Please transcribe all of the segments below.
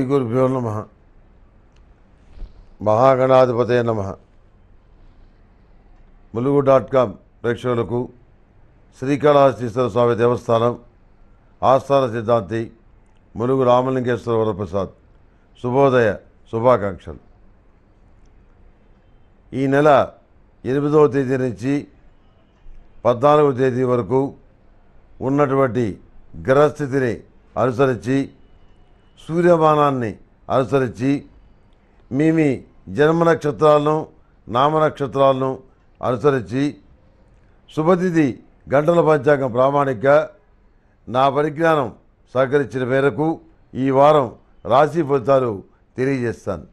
శ్రీ గురుభ్యో నమ మహాగణాధిపతే నమ ములుగు డాట్ కామ్ ప్రేక్షకులకు శ్రీకాళహస్తీశ్వర స్వామి దేవస్థానం ఆస్థాన సిద్ధాంతి ములుగు రామలింగేశ్వర వరప్రసాద్ శుభోదయ శుభాకాంక్షలు ఈ నెల ఎనిమిదవ తేదీ నుంచి పద్నాలుగవ తేదీ వరకు ఉన్నటువంటి గ్రహస్థితిని అనుసరించి సూర్యమానాన్ని అనుసరించి మీ మీ జన్మ నక్షత్రాలను నామ నక్షత్రాలను అనుసరించి శుభతిథి గంటల పంచాంగం ప్రామాణిక నా పరిజ్ఞానం సహకరించిన మేరకు ఈ వారం రాశి ఫలితాలు తెలియజేస్తాను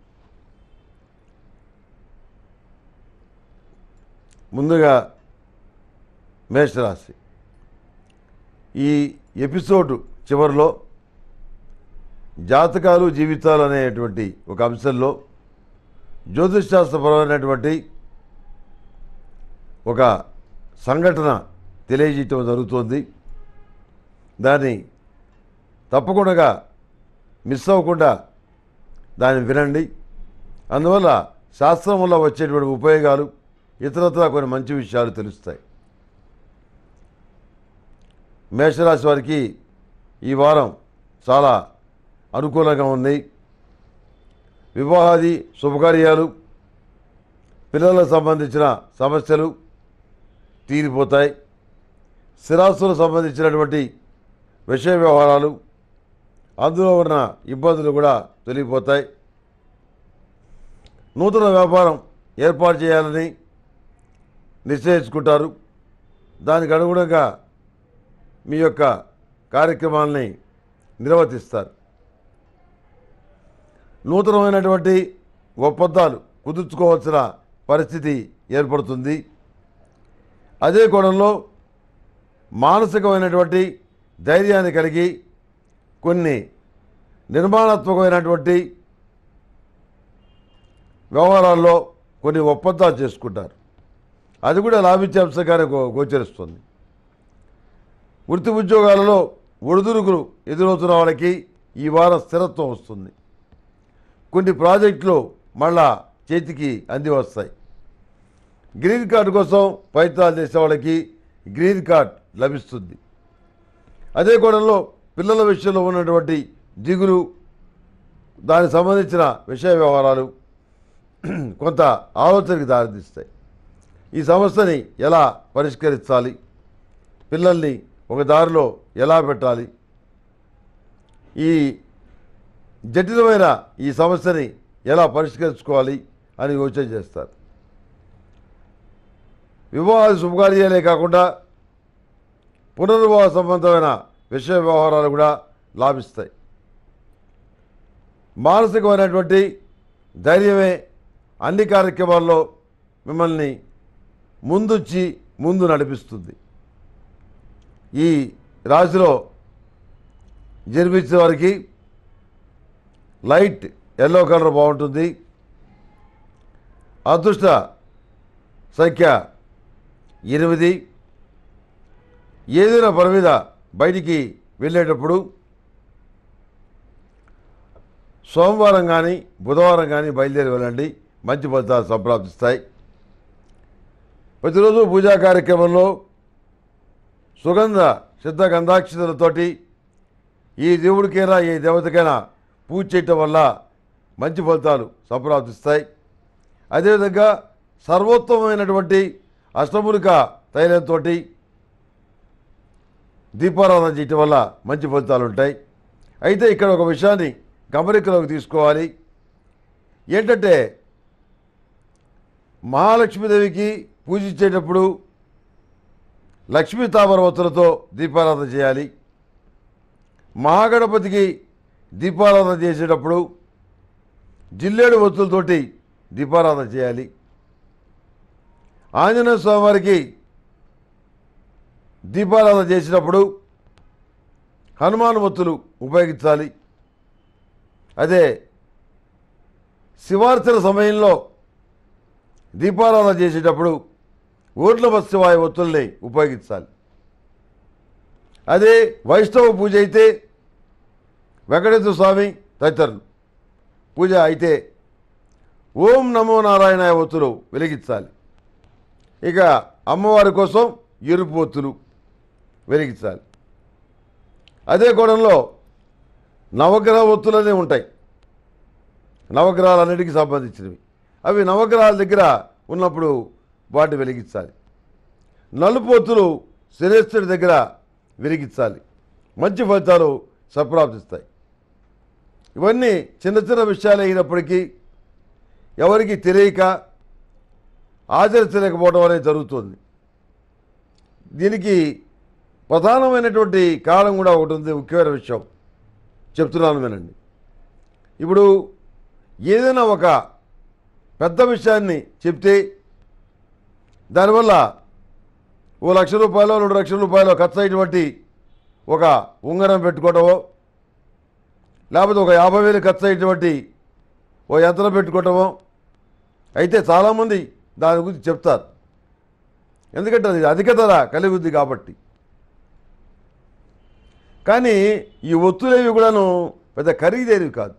ముందుగా మేషరాశి ఈ ఎపిసోడ్ చివరిలో జాతకాలు జీవితాలు అనేటువంటి ఒక అంశంలో జ్యోతిష్శాస్త్రపరమైనటువంటి ఒక సంఘటన తెలియజేయటం జరుగుతుంది దాన్ని తప్పకుండా మిస్ అవ్వకుండా దాన్ని వినండి అందువల్ల శాస్త్రం వల్ల వచ్చేటువంటి ఉపయోగాలు ఇతరత్ర కొన్ని మంచి విషయాలు తెలుస్తాయి మేషరాశి వారికి ఈ వారం చాలా అనుకూలంగా ఉంది వివాహాది శుభకార్యాలు పిల్లలకు సంబంధించిన సమస్యలు తీరిపోతాయి స్థిరాస్తులకు సంబంధించినటువంటి విషయ వ్యవహారాలు అందులో ఉన్న ఇబ్బందులు కూడా తొలగిపోతాయి నూతన వ్యాపారం ఏర్పాటు చేయాలని నిశ్చయించుకుంటారు దానికి అనుగుణంగా మీ యొక్క కార్యక్రమాల్ని నిర్వర్తిస్తారు నూతనమైనటువంటి ఒప్పందాలు కుదుర్చుకోవాల్సిన పరిస్థితి ఏర్పడుతుంది అదే కోణంలో మానసికమైనటువంటి ధైర్యాన్ని కలిగి కొన్ని నిర్మాణాత్మకమైనటువంటి వ్యవహారాల్లో కొన్ని ఒప్పందాలు చేసుకుంటారు అది కూడా లాభించే అంశంగానే గో- గోచరిస్తుంది వృత్తి ఉద్యోగాలలో ఒడిదుడుకులు ఎదురవుతున్న వాళ్ళకి ఈ వారం స్థిరత్వం వస్తుంది కొన్ని ప్రాజెక్టులు మళ్ళా చేతికి అంది వస్తాయి గ్రీన్ కార్డు కోసం ప్రయత్నాలు చేసే వాళ్ళకి గ్రీన్ కార్డ్ లభిస్తుంది అదే కోణంలో పిల్లల విషయంలో ఉన్నటువంటి దిగులు దానికి సంబంధించిన విషయ వ్యవహారాలు కొంత ఆలోచనకి దారితీస్తాయి ఈ సమస్యని ఎలా పరిష్కరించాలి పిల్లల్ని ఒక దారిలో ఎలా పెట్టాలి ఈ జటిలమైన ఈ సమస్యని ఎలా పరిష్కరించుకోవాలి అని యోచన చేస్తారు వివాహ శుభకార్యాలే కాకుండా పునర్వివాహ సంబంధమైన విషయ వ్యవహారాలు కూడా లాభిస్తాయి మానసికమైనటువంటి ధైర్యమే అన్ని కార్యక్రమాల్లో మిమ్మల్ని ముందుంచి ముందు నడిపిస్తుంది ఈ రాశిలో జన్మించిన వారికి లైట్ ఎల్లో కలర్ బాగుంటుంది అదృష్ట సంఖ్య ఎనిమిది ఏదైనా పని మీద బయటికి వెళ్ళేటప్పుడు సోమవారం కానీ బుధవారం కానీ బయలుదేరి వెళ్ళండి మంచి ఫలితాలు సంప్రాప్తిస్తాయి ప్రతిరోజు పూజా కార్యక్రమంలో సుగంధ సిద్ధ గంధాక్షతలతోటి ఈ దేవుడికైనా ఈ దేవతకైనా పూజ చేయటం వల్ల మంచి ఫలితాలు సంప్రాప్తిస్తాయి అదేవిధంగా సర్వోత్తమమైనటువంటి అష్టములిక తైలంతో దీపారాధన చేయటం వల్ల మంచి ఫలితాలు ఉంటాయి అయితే ఇక్కడ ఒక విషయాన్ని గమనికలోకి తీసుకోవాలి ఏంటంటే మహాలక్ష్మీదేవికి పూజించేటప్పుడు లక్ష్మీ తామర ఒత్తులతో దీపారాధన చేయాలి మహాగణపతికి దీపారాధన చేసేటప్పుడు జిల్లేడు ఒత్తులతోటి దీపారాధన చేయాలి ఆంజనేయ స్వామివారికి దీపారాధన చేసినప్పుడు హనుమాన్ ఒత్తులు ఉపయోగించాలి అదే శివార్చన సమయంలో దీపారాధన చేసేటప్పుడు ఊర్ల శివాయ ఒత్తుల్ని ఉపయోగించాలి అదే వైష్ణవ పూజ అయితే వెంకటేశ్వర స్వామి తదితరులు పూజ అయితే ఓం నమో నారాయణ ఒత్తులు వెలిగించాలి ఇక అమ్మవారి కోసం ఎరుపు ఒత్తులు వెలిగించాలి అదే కోణంలో నవగ్రహ ఒత్తులనే ఉంటాయి నవగ్రహాలన్నిటికీ సంబంధించినవి అవి నవగ్రహాల దగ్గర ఉన్నప్పుడు వాటిని వెలిగించాలి నలుపు ఒత్తులు శనేశ్వరి దగ్గర వెలిగించాలి మంచి ఫలితాలు సంప్రాప్తిస్తాయి ఇవన్నీ చిన్న చిన్న విషయాలు అయినప్పటికీ ఎవరికి తెలియక ఆచరించలేకపోవడం అనేది జరుగుతుంది దీనికి ప్రధానమైనటువంటి కారణం కూడా ఒకటి ఉంది ముఖ్యమైన విషయం చెప్తున్నాను వినండి ఇప్పుడు ఏదైనా ఒక పెద్ద విషయాన్ని చెప్తే దానివల్ల ఓ లక్ష రూపాయలు రెండు లక్షల రూపాయలు ఖర్చు అయ్యేటువంటి ఒక ఉంగరం పెట్టుకోవటమో లేకపోతే ఒక యాభై వేలు ఖర్చు అయ్యేటువంటి ఓ యంత్రం పెట్టుకోవటమో అయితే చాలామంది దాని గురించి చెప్తారు ఎందుకంటే అది అధిక ధర కలిగి ఉంది కాబట్టి కానీ ఈ ఒత్తులేవి కూడాను పెద్ద ఖరీదైనవి కాదు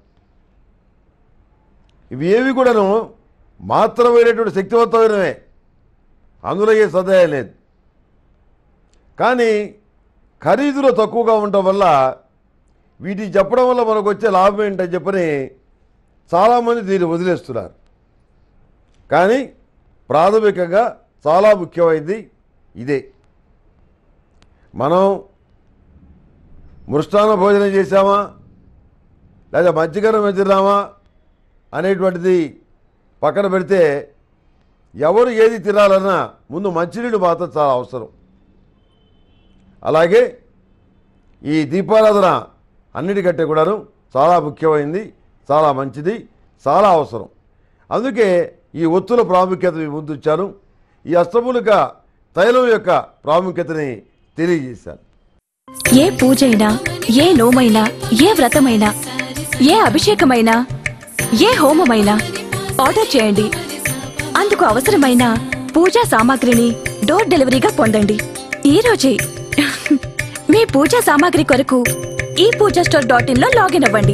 ఇవి ఏవి కూడాను మాత్రమైనటువంటి శక్తివంతమైనవే అందులో ఏ సందేహం లేదు కానీ ఖరీదులో తక్కువగా ఉండటం వల్ల వీటిని చెప్పడం వల్ల మనకు వచ్చే లాభం ఏంటని చెప్పని చాలామంది దీన్ని వదిలేస్తున్నారు కానీ ప్రాథమికంగా చాలా ముఖ్యమైనది ఇదే మనం మృష్టాన్న భోజనం చేశామా లేదా మజ్జిగరం తిన్నామా అనేటువంటిది పక్కన పెడితే ఎవరు ఏది తినాలన్నా ముందు మంచినీళ్ళు మాత్రం చాలా అవసరం అలాగే ఈ దీపారాధన అన్నిటికంటే కూడాను చాలా ముఖ్యమైనది చాలా మంచిది చాలా అవసరం అందుకే ఈ ఒత్తుల ప్రాముఖ్యత మీ ముందు ఇచ్చాను ఈ అష్టములుక తైలం యొక్క ప్రాముఖ్యతని తెలియజేశాను ఏ పూజైనా ఏ నోమైనా ఏ వ్రతమైనా ఏ అభిషేకమైనా ఏ హోమమైనా ఆర్డర్ చేయండి అందుకు అవసరమైన పూజా సామాగ్రిని డోర్ డెలివరీగా పొందండి ఈ రోజే మీ పూజా సామాగ్రి కొరకు ఈ పూజా స్టోర్ డాట్ ఇన్ లో లాగిన్ అవ్వండి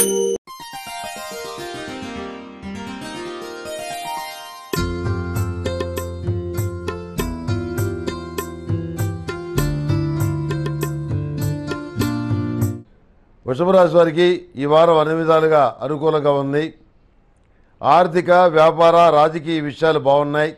వృషభ రాశి వారికి ఈ వారం అన్ని విధాలుగా అనుకూలంగా ఉంది ఆర్థిక వ్యాపార రాజకీయ విషయాలు బాగున్నాయి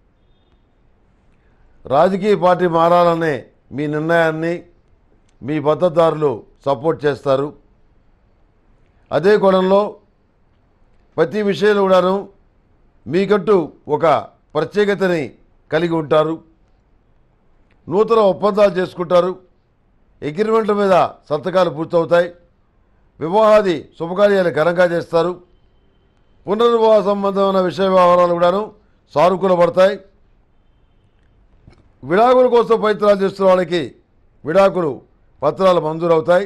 రాజకీయ పార్టీ మారాలనే మీ నిర్ణయాన్ని మీ మద్దతుదారులు సపోర్ట్ చేస్తారు అదే కోణంలో ప్రతి విషయంలో కూడాను మీకంటూ ఒక ప్రత్యేకతని కలిగి ఉంటారు నూతన ఒప్పందాలు చేసుకుంటారు అగ్రిమెంట్ల మీద సంతకాలు పూర్తవుతాయి వివాహాది శుభకార్యాలు ఘనంగా చేస్తారు పునర్వివాహ సంబంధమైన విషయ వ్యవహారాలు కూడాను సానుకూల పడతాయి విడాకుల కోసం ప్రయత్నాలు చేస్తున్న వాళ్ళకి విడాకులు పత్రాలు మంజూరవుతాయి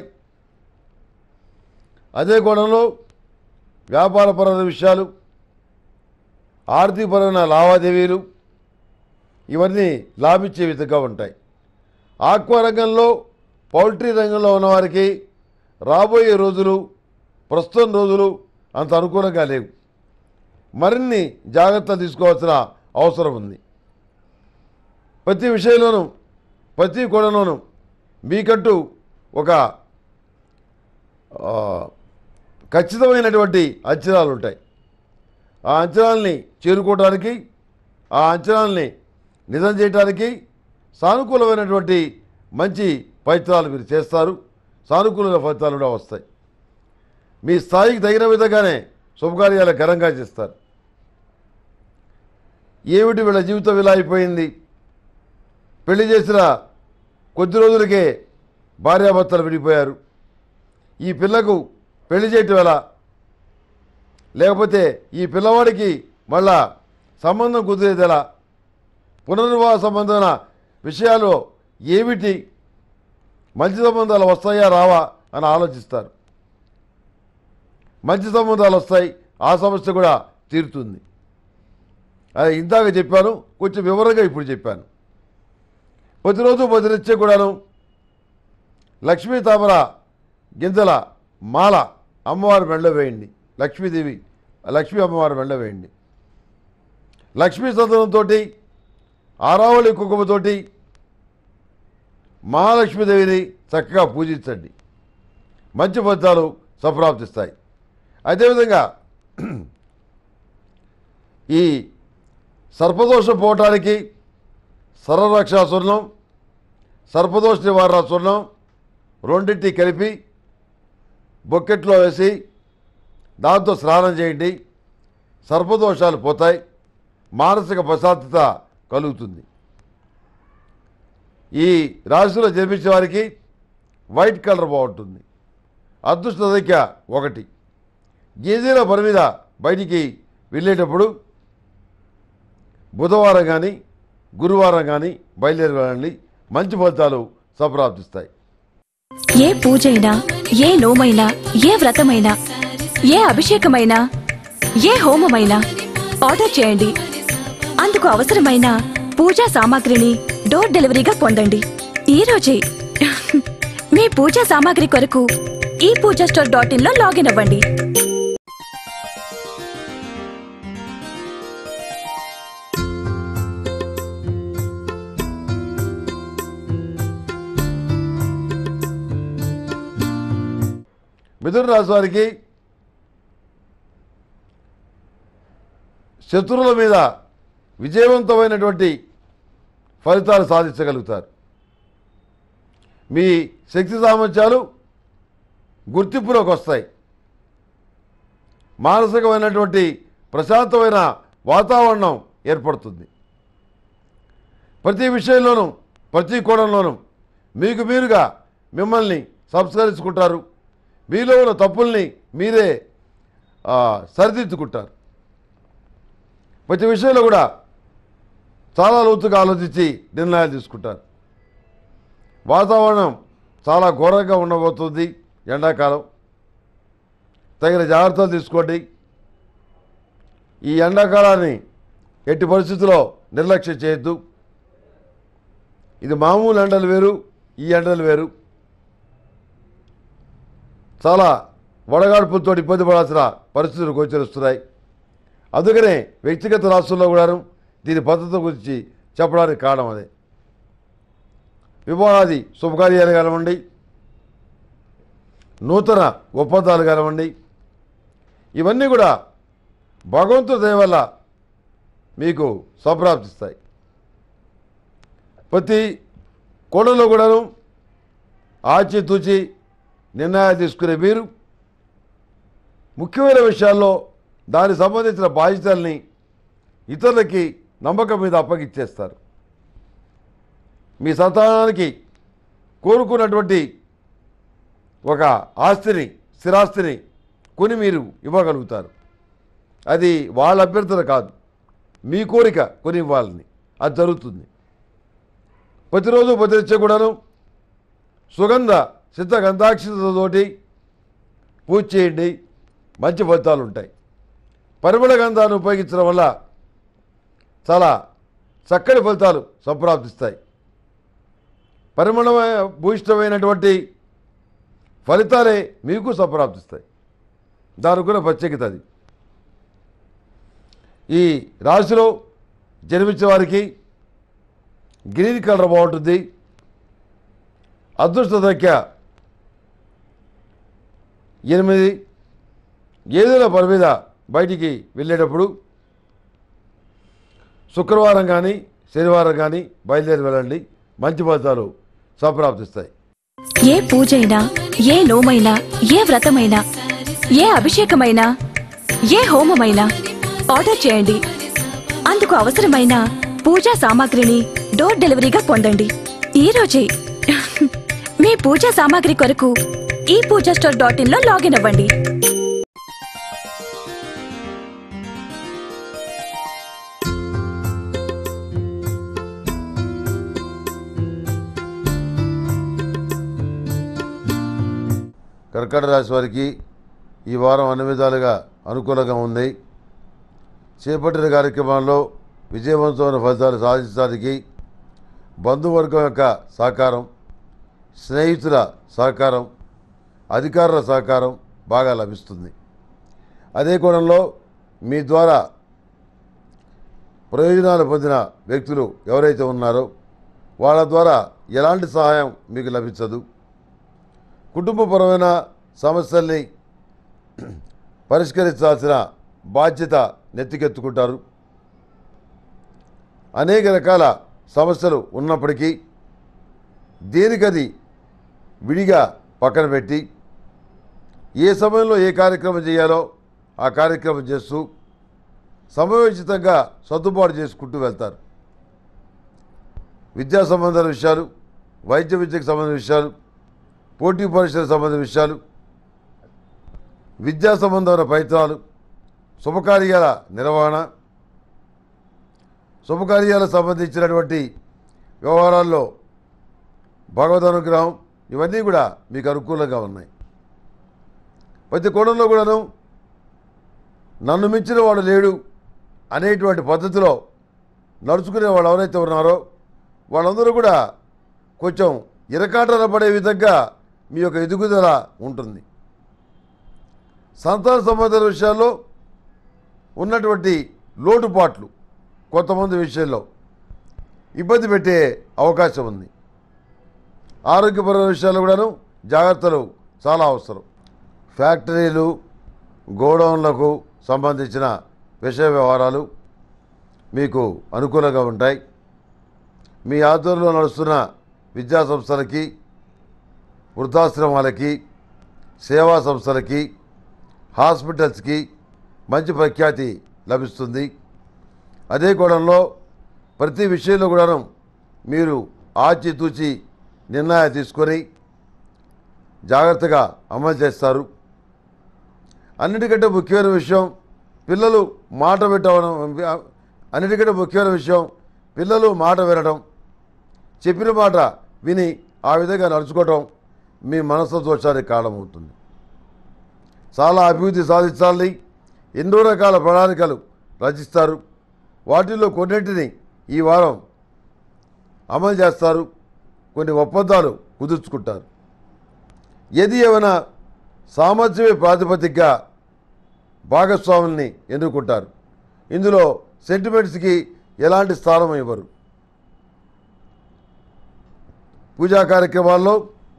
అదే కోణంలో వ్యాపారపరమైన విషయాలు ఆర్థికపరమైన లావాదేవీలు ఇవన్నీ లాభించే విధంగా ఉంటాయి ఆక్వా రంగంలో పౌల్ట్రీ రంగంలో ఉన్నవారికి రాబోయే రోజులు ప్రస్తుతం రోజులు అంత అనుకూలంగా లేవు మరిన్ని జాగ్రత్తలు తీసుకోవాల్సిన అవసరం ఉంది ప్రతి విషయంలోనూ ప్రతి కోణంలోనూ మీకంటూ ఒక ఆ, ఖచ్చితమైనటువంటి అంచనాలు ఉంటాయి ఆ అంచనాల్ని చేరుకోవడానికి ఆ అంచనాల్ని నిజం చేయడానికి సానుకూలమైనటువంటి మంచి ప్రయత్నాలు మీరు చేస్తారు సానుకూల ఫలితాలు కూడా వస్తాయి మీ స్థాయికి తగిన విధంగానే శుభకార్యాలు ఘనంగా చేస్తారు ఏమిటి వీళ్ళ జీవితం ఇలా అయిపోయింది పెళ్లి చేసిన కొద్ది రోజులకే భార్యాభర్తలు విడిపోయారు ఈ పిల్లకు పెళ్లి చేయటం ఎలా లేకపోతే ఈ పిల్లవాడికి మళ్ళా సంబంధం కుదిరేది ఎలా పునర్వివాహ సంబంధమైన విషయాలు ఏమిటి మంచి సంబంధాలు వస్తాయా రావా అని ఆలోచిస్తారు మంచి సంబంధాలు వస్తాయి ఆ సమస్య కూడా తీరుతుంది అది ఇందాక చెప్పాను కొంచెం వివరంగా ఇప్పుడు చెప్పాను ప్రతిరోజు ప్రతినిత్యం కూడాను లక్ష్మీ తామర గింజల మాల అమ్మవారి మెడలో వేయండి లక్ష్మీదేవి లక్ష్మీ అమ్మవారు వెళ్ళ వేయండి లక్ష్మీ సదనంతో ఆరావళి కుంకుమతోటి మహాలక్ష్మీదేవిని చక్కగా పూజించండి మంచి ఫలితాలు సంప్రాప్తిస్తాయి అదేవిధంగా ఈ సర్పదోషం పోవటానికి సర్వరక్షా సున్నం సర్పదోష నివారణ సున్నం రెండింటి కలిపి బొక్కెట్లో వేసి దాంతో స్నానం చేయండి సర్పదోషాలు పోతాయి మానసిక ప్రశాంతత కలుగుతుంది ఈ రాశిలో జన్మించే వారికి వైట్ కలర్ బాగుంటుంది అదృష్ట సంఖ్య ఒకటి ఏదైనా పని మీద బయటికి వెళ్ళేటప్పుడు బుధవారం కానీ గురువారం కానీ బయలుదేరి వెళ్ళండి మంచి ఫలితాలు సంప్రాప్తిస్తాయి ఏ పూజైనా ఏ నోమైనా ఏ వ్రతమైనా ఏ అభిషేకమైనా ఏ హోమమైనా ఆర్డర్ చేయండి అందుకు అవసరమైన పూజా సామాగ్రిని డోర్ డెలివరీగా పొందండి ఈ రోజే మీ పూజా సామాగ్రి కొరకు ఈ పూజా స్టోర్ డాట్ ఇన్ లో లాగిన్ అవ్వండి మిథున రాశి వారికి శత్రువుల మీద విజయవంతమైనటువంటి ఫలితాలు సాధించగలుగుతారు మీ శక్తి సామర్థ్యాలు గుర్తింపులోకి వస్తాయి మానసికమైనటువంటి ప్రశాంతమైన వాతావరణం ఏర్పడుతుంది ప్రతి విషయంలోనూ ప్రతి కోణంలోనూ మీకు మీరుగా మిమ్మల్ని సంస్కరించుకుంటారు మీలో ఉన్న తప్పుల్ని మీరే ఆ, సరిదిద్దుకుంటారు ప్రతి విషయంలో కూడా చాలా లోతుగా ఆలోచించి నిర్ణయాలు తీసుకుంటారు వాతావరణం చాలా ఘోరంగా ఉండబోతుంది ఎండాకాలం తగిన జాగ్రత్తలు తీసుకోండి ఈ ఎండాకాలాన్ని ఎట్టి పరిస్థితుల్లో నిర్లక్ష్యం చేయొద్దు ఇది మామూలు ఎండలు వేరు ఈ ఎండలు వేరు చాలా వడగాడుపులతో ఇబ్బంది పడాల్సిన పరిస్థితులు గోచరిస్తున్నాయి అందుకనే వ్యక్తిగత రాష్ట్రంలో కూడాను దీని పద్ధతి గురించి చెప్పడానికి కారణం అదే వివాహాది శుభకార్యాలు కానివ్వండి నూతన ఒప్పందాలు కానివ్వండి ఇవన్నీ కూడా భగవంతుడి దయ వల్ల మీకు సంప్రాప్తిస్తాయి ప్రతి కోణంలో కూడాను ఆచితూచి నిర్ణయాలు తీసుకునే మీరు ముఖ్యమైన విషయాల్లో దానికి సంబంధించిన బాధ్యతల్ని ఇతరులకి నమ్మకం మీద అప్పగిచ్చేస్తారు మీ సంతానానికి కోరుకున్నటువంటి ఒక ఆస్తిని స్థిరాస్తిని కొని మీరు ఇవ్వగలుగుతారు అది వాళ్ళ అభ్యర్థన కాదు మీ కోరిక కొని ఇవ్వాలని అది జరుగుతుంది ప్రతిరోజు ప్రతినిత్యం కూడాను సుగంధ సిద్ధ గంధాక్షతతోటి పూజ చేయండి మంచి ఫలితాలు ఉంటాయి పరిమళ గంధాన్ని ఉపయోగించడం వల్ల చాలా చక్కటి ఫలితాలు సంప్రాప్తిస్తాయి పరిమళ భూయిష్టమైనటువంటి ఫలితాలే మీకు సంప్రాప్తిస్తాయి దానికి కూడా ప్రత్యేకత అది ఈ రాశిలో జన్మించిన వారికి గ్రీన్ కలర్ బాగుంటుంది అదృష్ట సంఖ్య ఎనిమిది ఏదైనా పని మీద బయటికి వెళ్ళేటప్పుడు శుక్రవారం కానీ శనివారం కానీ బయలుదేరి వెళ్ళండి మంచి ఫలితాలు సంప్రాప్తిస్తాయి ఏ పూజైనా ఏ నోమైనా ఏ వ్రతమైనా ఏ అభిషేకమైనా ఏ హోమమైనా ఆర్డర్ చేయండి అందుకు అవసరమైన పూజా సామాగ్రిని డోర్ డెలివరీగా పొందండి ఈ రోజే మీ పూజా సామాగ్రి కొరకు ఈ పూజా స్టోర్ డాట్ ఇన్ లో లాగిన్ అవ్వండి కర్కట రాశి వారికి ఈ వారం అన్ని విధాలుగా అనుకూలంగా ఉంది చేపట్టిన కార్యక్రమాల్లో విజయవంతమైన ఫలితాలు సాధించడానికి బంధువర్గం యొక్క సహకారం స్నేహితుల సహకారం అధికారుల సహకారం బాగా లభిస్తుంది అదే కోణంలో మీ ద్వారా ప్రయోజనాలు పొందిన వ్యక్తులు ఎవరైతే ఉన్నారో వాళ్ళ ద్వారా ఎలాంటి సహాయం మీకు లభించదు కుటుంబపరమైన సమస్యల్ని పరిష్కరించాల్సిన బాధ్యత నెత్తికెత్తుకుంటారు అనేక రకాల సమస్యలు ఉన్నప్పటికీ దేనికది విడిగా పక్కన పెట్టి ఏ సమయంలో ఏ కార్యక్రమం చేయాలో ఆ కార్యక్రమం చేస్తూ సమయోచితంగా సర్దుబాటు చేసుకుంటూ వెళ్తారు విద్యా సంబంధాల విషయాలు వైద్య విద్యకు సంబంధించిన విషయాలు పోటీ పరీక్షలకు సంబంధించిన విషయాలు విద్యా సంబంధమైన ప్రయత్నాలు శుభకార్యాల నిర్వహణ శుభకార్యాలకు సంబంధించినటువంటి వ్యవహారాల్లో భగవద్ అనుగ్రహం ఇవన్నీ కూడా మీకు అనుకూలంగా ఉన్నాయి ప్రతి కోణంలో కూడాను నన్ను మించిన వాడు లేడు అనేటువంటి పద్ధతిలో నడుచుకునే వాళ్ళు ఎవరైతే ఉన్నారో వాళ్ళందరూ కూడా కొంచెం ఇరకాటన పడే విధంగా మీ యొక్క ఎదుగుదల ఉంటుంది సంతాన సంబంధ విషయాల్లో ఉన్నటువంటి లోటుపాట్లు కొంతమంది విషయంలో ఇబ్బంది పెట్టే అవకాశం ఉంది ఆరోగ్యపరమైన విషయాల్లో కూడాను జాగ్రత్తలు చాలా అవసరం ఫ్యాక్టరీలు గోడౌన్లకు సంబంధించిన విషయ వ్యవహారాలు మీకు అనుకూలంగా ఉంటాయి మీ ఆధ్వర్యంలో నడుస్తున్న విద్యా సంస్థలకి వృద్ధాశ్రమాలకి సేవా సంస్థలకి హాస్పిటల్స్కి మంచి ప్రఖ్యాతి లభిస్తుంది అదే కోణంలో ప్రతి విషయంలో కూడాను మీరు ఆచితూచి నిర్ణయాలు తీసుకొని జాగ్రత్తగా అమలు చేస్తారు అన్నిటికంటే ముఖ్యమైన విషయం పిల్లలు మాట పెట్టడం అన్నిటికంటే ముఖ్యమైన విషయం పిల్లలు మాట వినడం చెప్పిన మాట విని ఆ విధంగా నడుచుకోవటం మీ మనసు దోషానికి కారణమవుతుంది చాలా అభివృద్ధి సాధించాలని ఎన్నో రకాల ప్రణాళికలు రచిస్తారు వాటిల్లో కొన్నింటిని ఈ వారం అమలు చేస్తారు కొన్ని ఒప్పందాలు కుదుర్చుకుంటారు ఏది ఏమైనా సామర్థ్యమే ప్రాతిపదికగా భాగస్వాముల్ని ఎన్నుకుంటారు ఇందులో సెంటిమెంట్స్కి ఎలాంటి స్థానం ఇవ్వరు పూజా కార్యక్రమాల్లో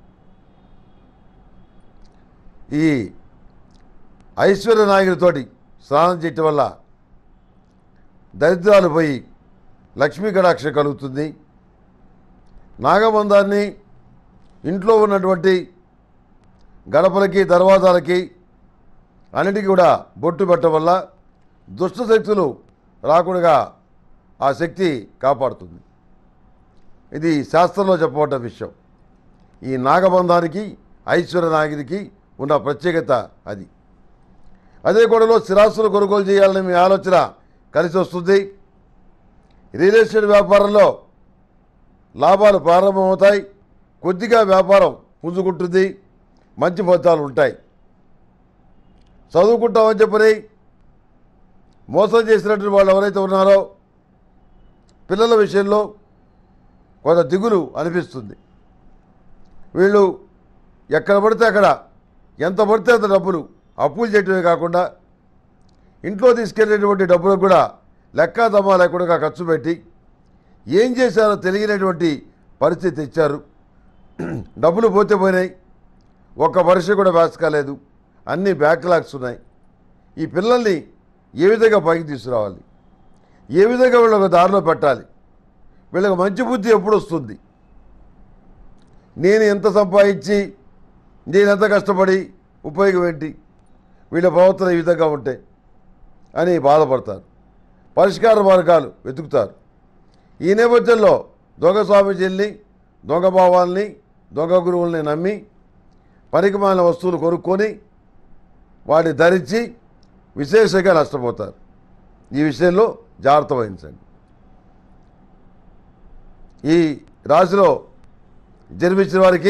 ఈ ఐశ్వర్య నాయకుడితోటి స్నానం చేయటం వల్ల దరిద్రాలు పోయి లక్ష్మీ కటాక్ష కలుగుతుంది నాగబంధాన్ని ఇంట్లో ఉన్నటువంటి గడపలకి దర్వాజాలకి అన్నిటికీ కూడా బొట్టు పెట్టడం వల్ల దుష్ట శక్తులు రాకుండా ఆ శక్తి కాపాడుతుంది ఇది శాస్త్రంలో చెప్పబడ్డ విషయం ఈ నాగబంధానికి ఐశ్వర్య నాగిరికి ఉన్న ప్రత్యేకత అది అదే కూడలో స్థిరాస్తులు కొనుగోలు చేయాలని మీ ఆలోచన కలిసి వస్తుంది రియల్ ఎస్టేట్ వ్యాపారంలో లాభాలు ప్రారంభమవుతాయి కొద్దిగా వ్యాపారం పుంజుకుంటుంది మంచి ఫలితాలు ఉంటాయి చదువుకుంటామని చెప్పని మోసం చేసినటువంటి వాళ్ళు ఎవరైతే ఉన్నారో పిల్లల విషయంలో కొంత దిగులు అనిపిస్తుంది వీళ్ళు ఎక్కడ పడితే అక్కడ ఎంత పడితే అంత డబ్బులు అప్పులు చేయటమే కాకుండా ఇంట్లో తీసుకెళ్ళేటువంటి డబ్బులకు కూడా లెక్కా దమ్మా లేకుండా ఖర్చు పెట్టి ఏం చేశారో తెలియనటువంటి పరిస్థితి తెచ్చారు డబ్బులు పోతే పోయినాయి ఒక్క పరీక్ష కూడా పాస్ కాలేదు అన్ని బ్యాక్లాగ్స్ ఉన్నాయి ఈ పిల్లల్ని ఏ విధంగా పైకి తీసుకురావాలి ఏ విధంగా వీళ్ళొక దారిలో పెట్టాలి వీళ్ళకి మంచి బుద్ధి ఎప్పుడు వస్తుంది నేను ఎంత సంపాదించి నేను ఎంత కష్టపడి ఉపయోగం ఏంటి వీళ్ళ ప్రవర్తన ఈ విధంగా ఉంటే అని బాధపడతారు పరిష్కార మార్గాలు వెతుకుతారు ఈ నేపథ్యంలో దొంగ స్వామీజీల్ని దొంగ భావాల్ని దొంగ గురువుల్ని నమ్మి పనికిమాలిన వస్తువులు కొనుక్కొని వాటిని ధరించి విశేషంగా నష్టపోతారు ఈ విషయంలో జాగ్రత్త వహించండి ఈ రాశిలో జన్మించిన వారికి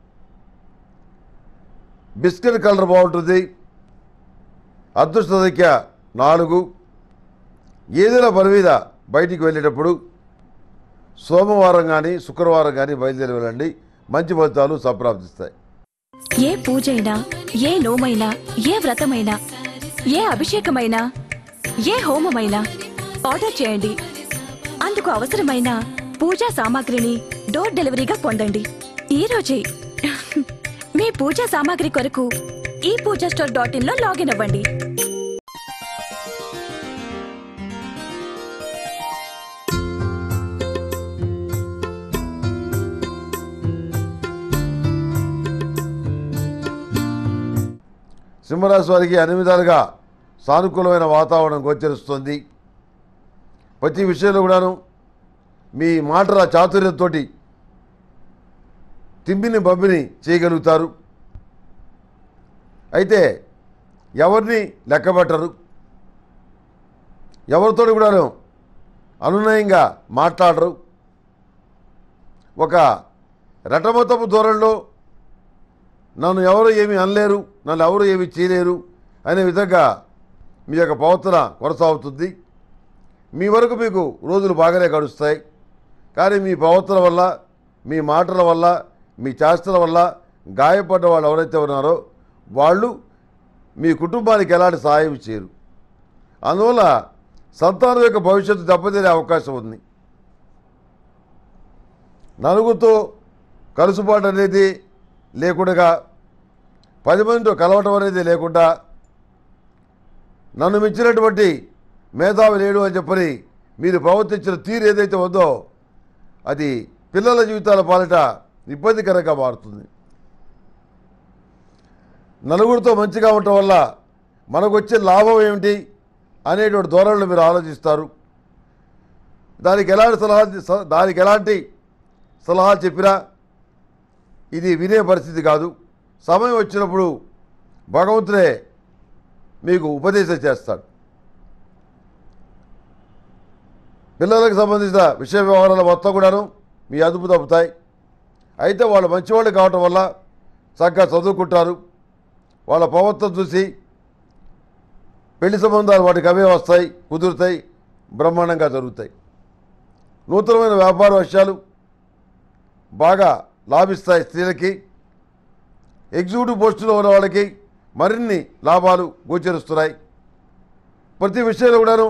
బిస్కెట్ కలర్ బాగుంటుంది అదృష్ట సంఖ్య నాలుగు ఏదైనా పని మీద బయటికి వెళ్ళేటప్పుడు సోమవారం కానీ శుక్రవారం కానీ బయలుదేరి వెళ్ళండి మంచి ఫలితాలు సంప్రాప్తిస్తాయి ఏ పూజైనా ఏ నోమైనా ఏ వ్రతమైనా ఏ అభిషేకమైనా ఏ హోమమైనా ఆర్డర్ చేయండి అందుకు అవసరమైన పూజా సామాగ్రిని డోర్ డెలివరీగా పొందండి ఈ రోజే మీ పూజా సామాగ్రి కొరకు ఈ పూజా స్టోర్ డాట్ ఇన్ లో లాగిన్ అవ్వండి సింహరాశి వారికి అన్ని విధాలుగా సానుకూలమైన వాతావరణం గోచరిస్తుంది ప్రతి విషయంలో కూడాను మీ మాటల చాతుర్యంతో తిమ్మిని బబ్బిని చేయగలుగుతారు అయితే ఎవరిని లెక్కబట్టరు ఎవరితో కూడాను అనునయంగా మాట్లాడరు ఒక రటమతపు ధోరణిలో నన్ను ఎవరు ఏమీ అనలేరు నన్ను ఎవరు ఏమీ చేయలేరు అనే విధంగా మీ యొక్క ప్రవర్తన కొనసాగుతుంది మీ వరకు మీకు రోజులు బాగానే గడుస్తాయి కానీ మీ ప్రవర్తన వల్ల మీ మాటల వల్ల మీ చేష్టల వల్ల గాయపడ్డ వాళ్ళు ఎవరైతే ఉన్నారో వాళ్ళు మీ కుటుంబానికి ఎలాంటి సహాయం చేయరు అందువల్ల సంతానం యొక్క భవిష్యత్తు దెబ్బతినే అవకాశం ఉంది నలుగురితో కలుసుబాటు అనేది లేకుండా పది మందితో కలవటం అనేది లేకుండా నన్ను మించినటువంటి మేధావి లేడు అని చెప్పని మీరు ప్రవర్తించిన తీరు ఏదైతే ఉందో అది పిల్లల జీవితాల పాలిట ఇబ్బందికరంగా మారుతుంది నలుగురితో మంచిగా ఉండటం వల్ల మనకు వచ్చే లాభం ఏమిటి అనేటువంటి ధోరణిలో మీరు ఆలోచిస్తారు దానికి ఎలాంటి సలహా స- దానికి ఎలాంటి సలహా చెప్పినా ఇది వినే పరిస్థితి కాదు సమయం వచ్చినప్పుడు భగవంతుడే మీకు ఉపదేశం చేస్తాడు పిల్లలకు సంబంధించిన విషయ వ్యవహారాలు మొత్తం కూడాను మీ అదుపు తప్పుతాయి అయితే వాళ్ళు మంచివాళ్ళు కావటం వల్ల చక్కగా చదువుకుంటారు వాళ్ళ ప్రవర్తన చూసి పెళ్లి సంబంధాలు వాటికి అవే వస్తాయి కుదురుతాయి బ్రహ్మాండంగా జరుగుతాయి నూతనమైన వ్యాపార విషయాలు బాగా లాభిస్తాయి స్త్రీలకి ఎగ్జిక్యూటివ్ పోస్టులో ఉన్న వాళ్ళకి మరిన్ని లాభాలు గోచరిస్తున్నాయి ప్రతి విషయంలో కూడాను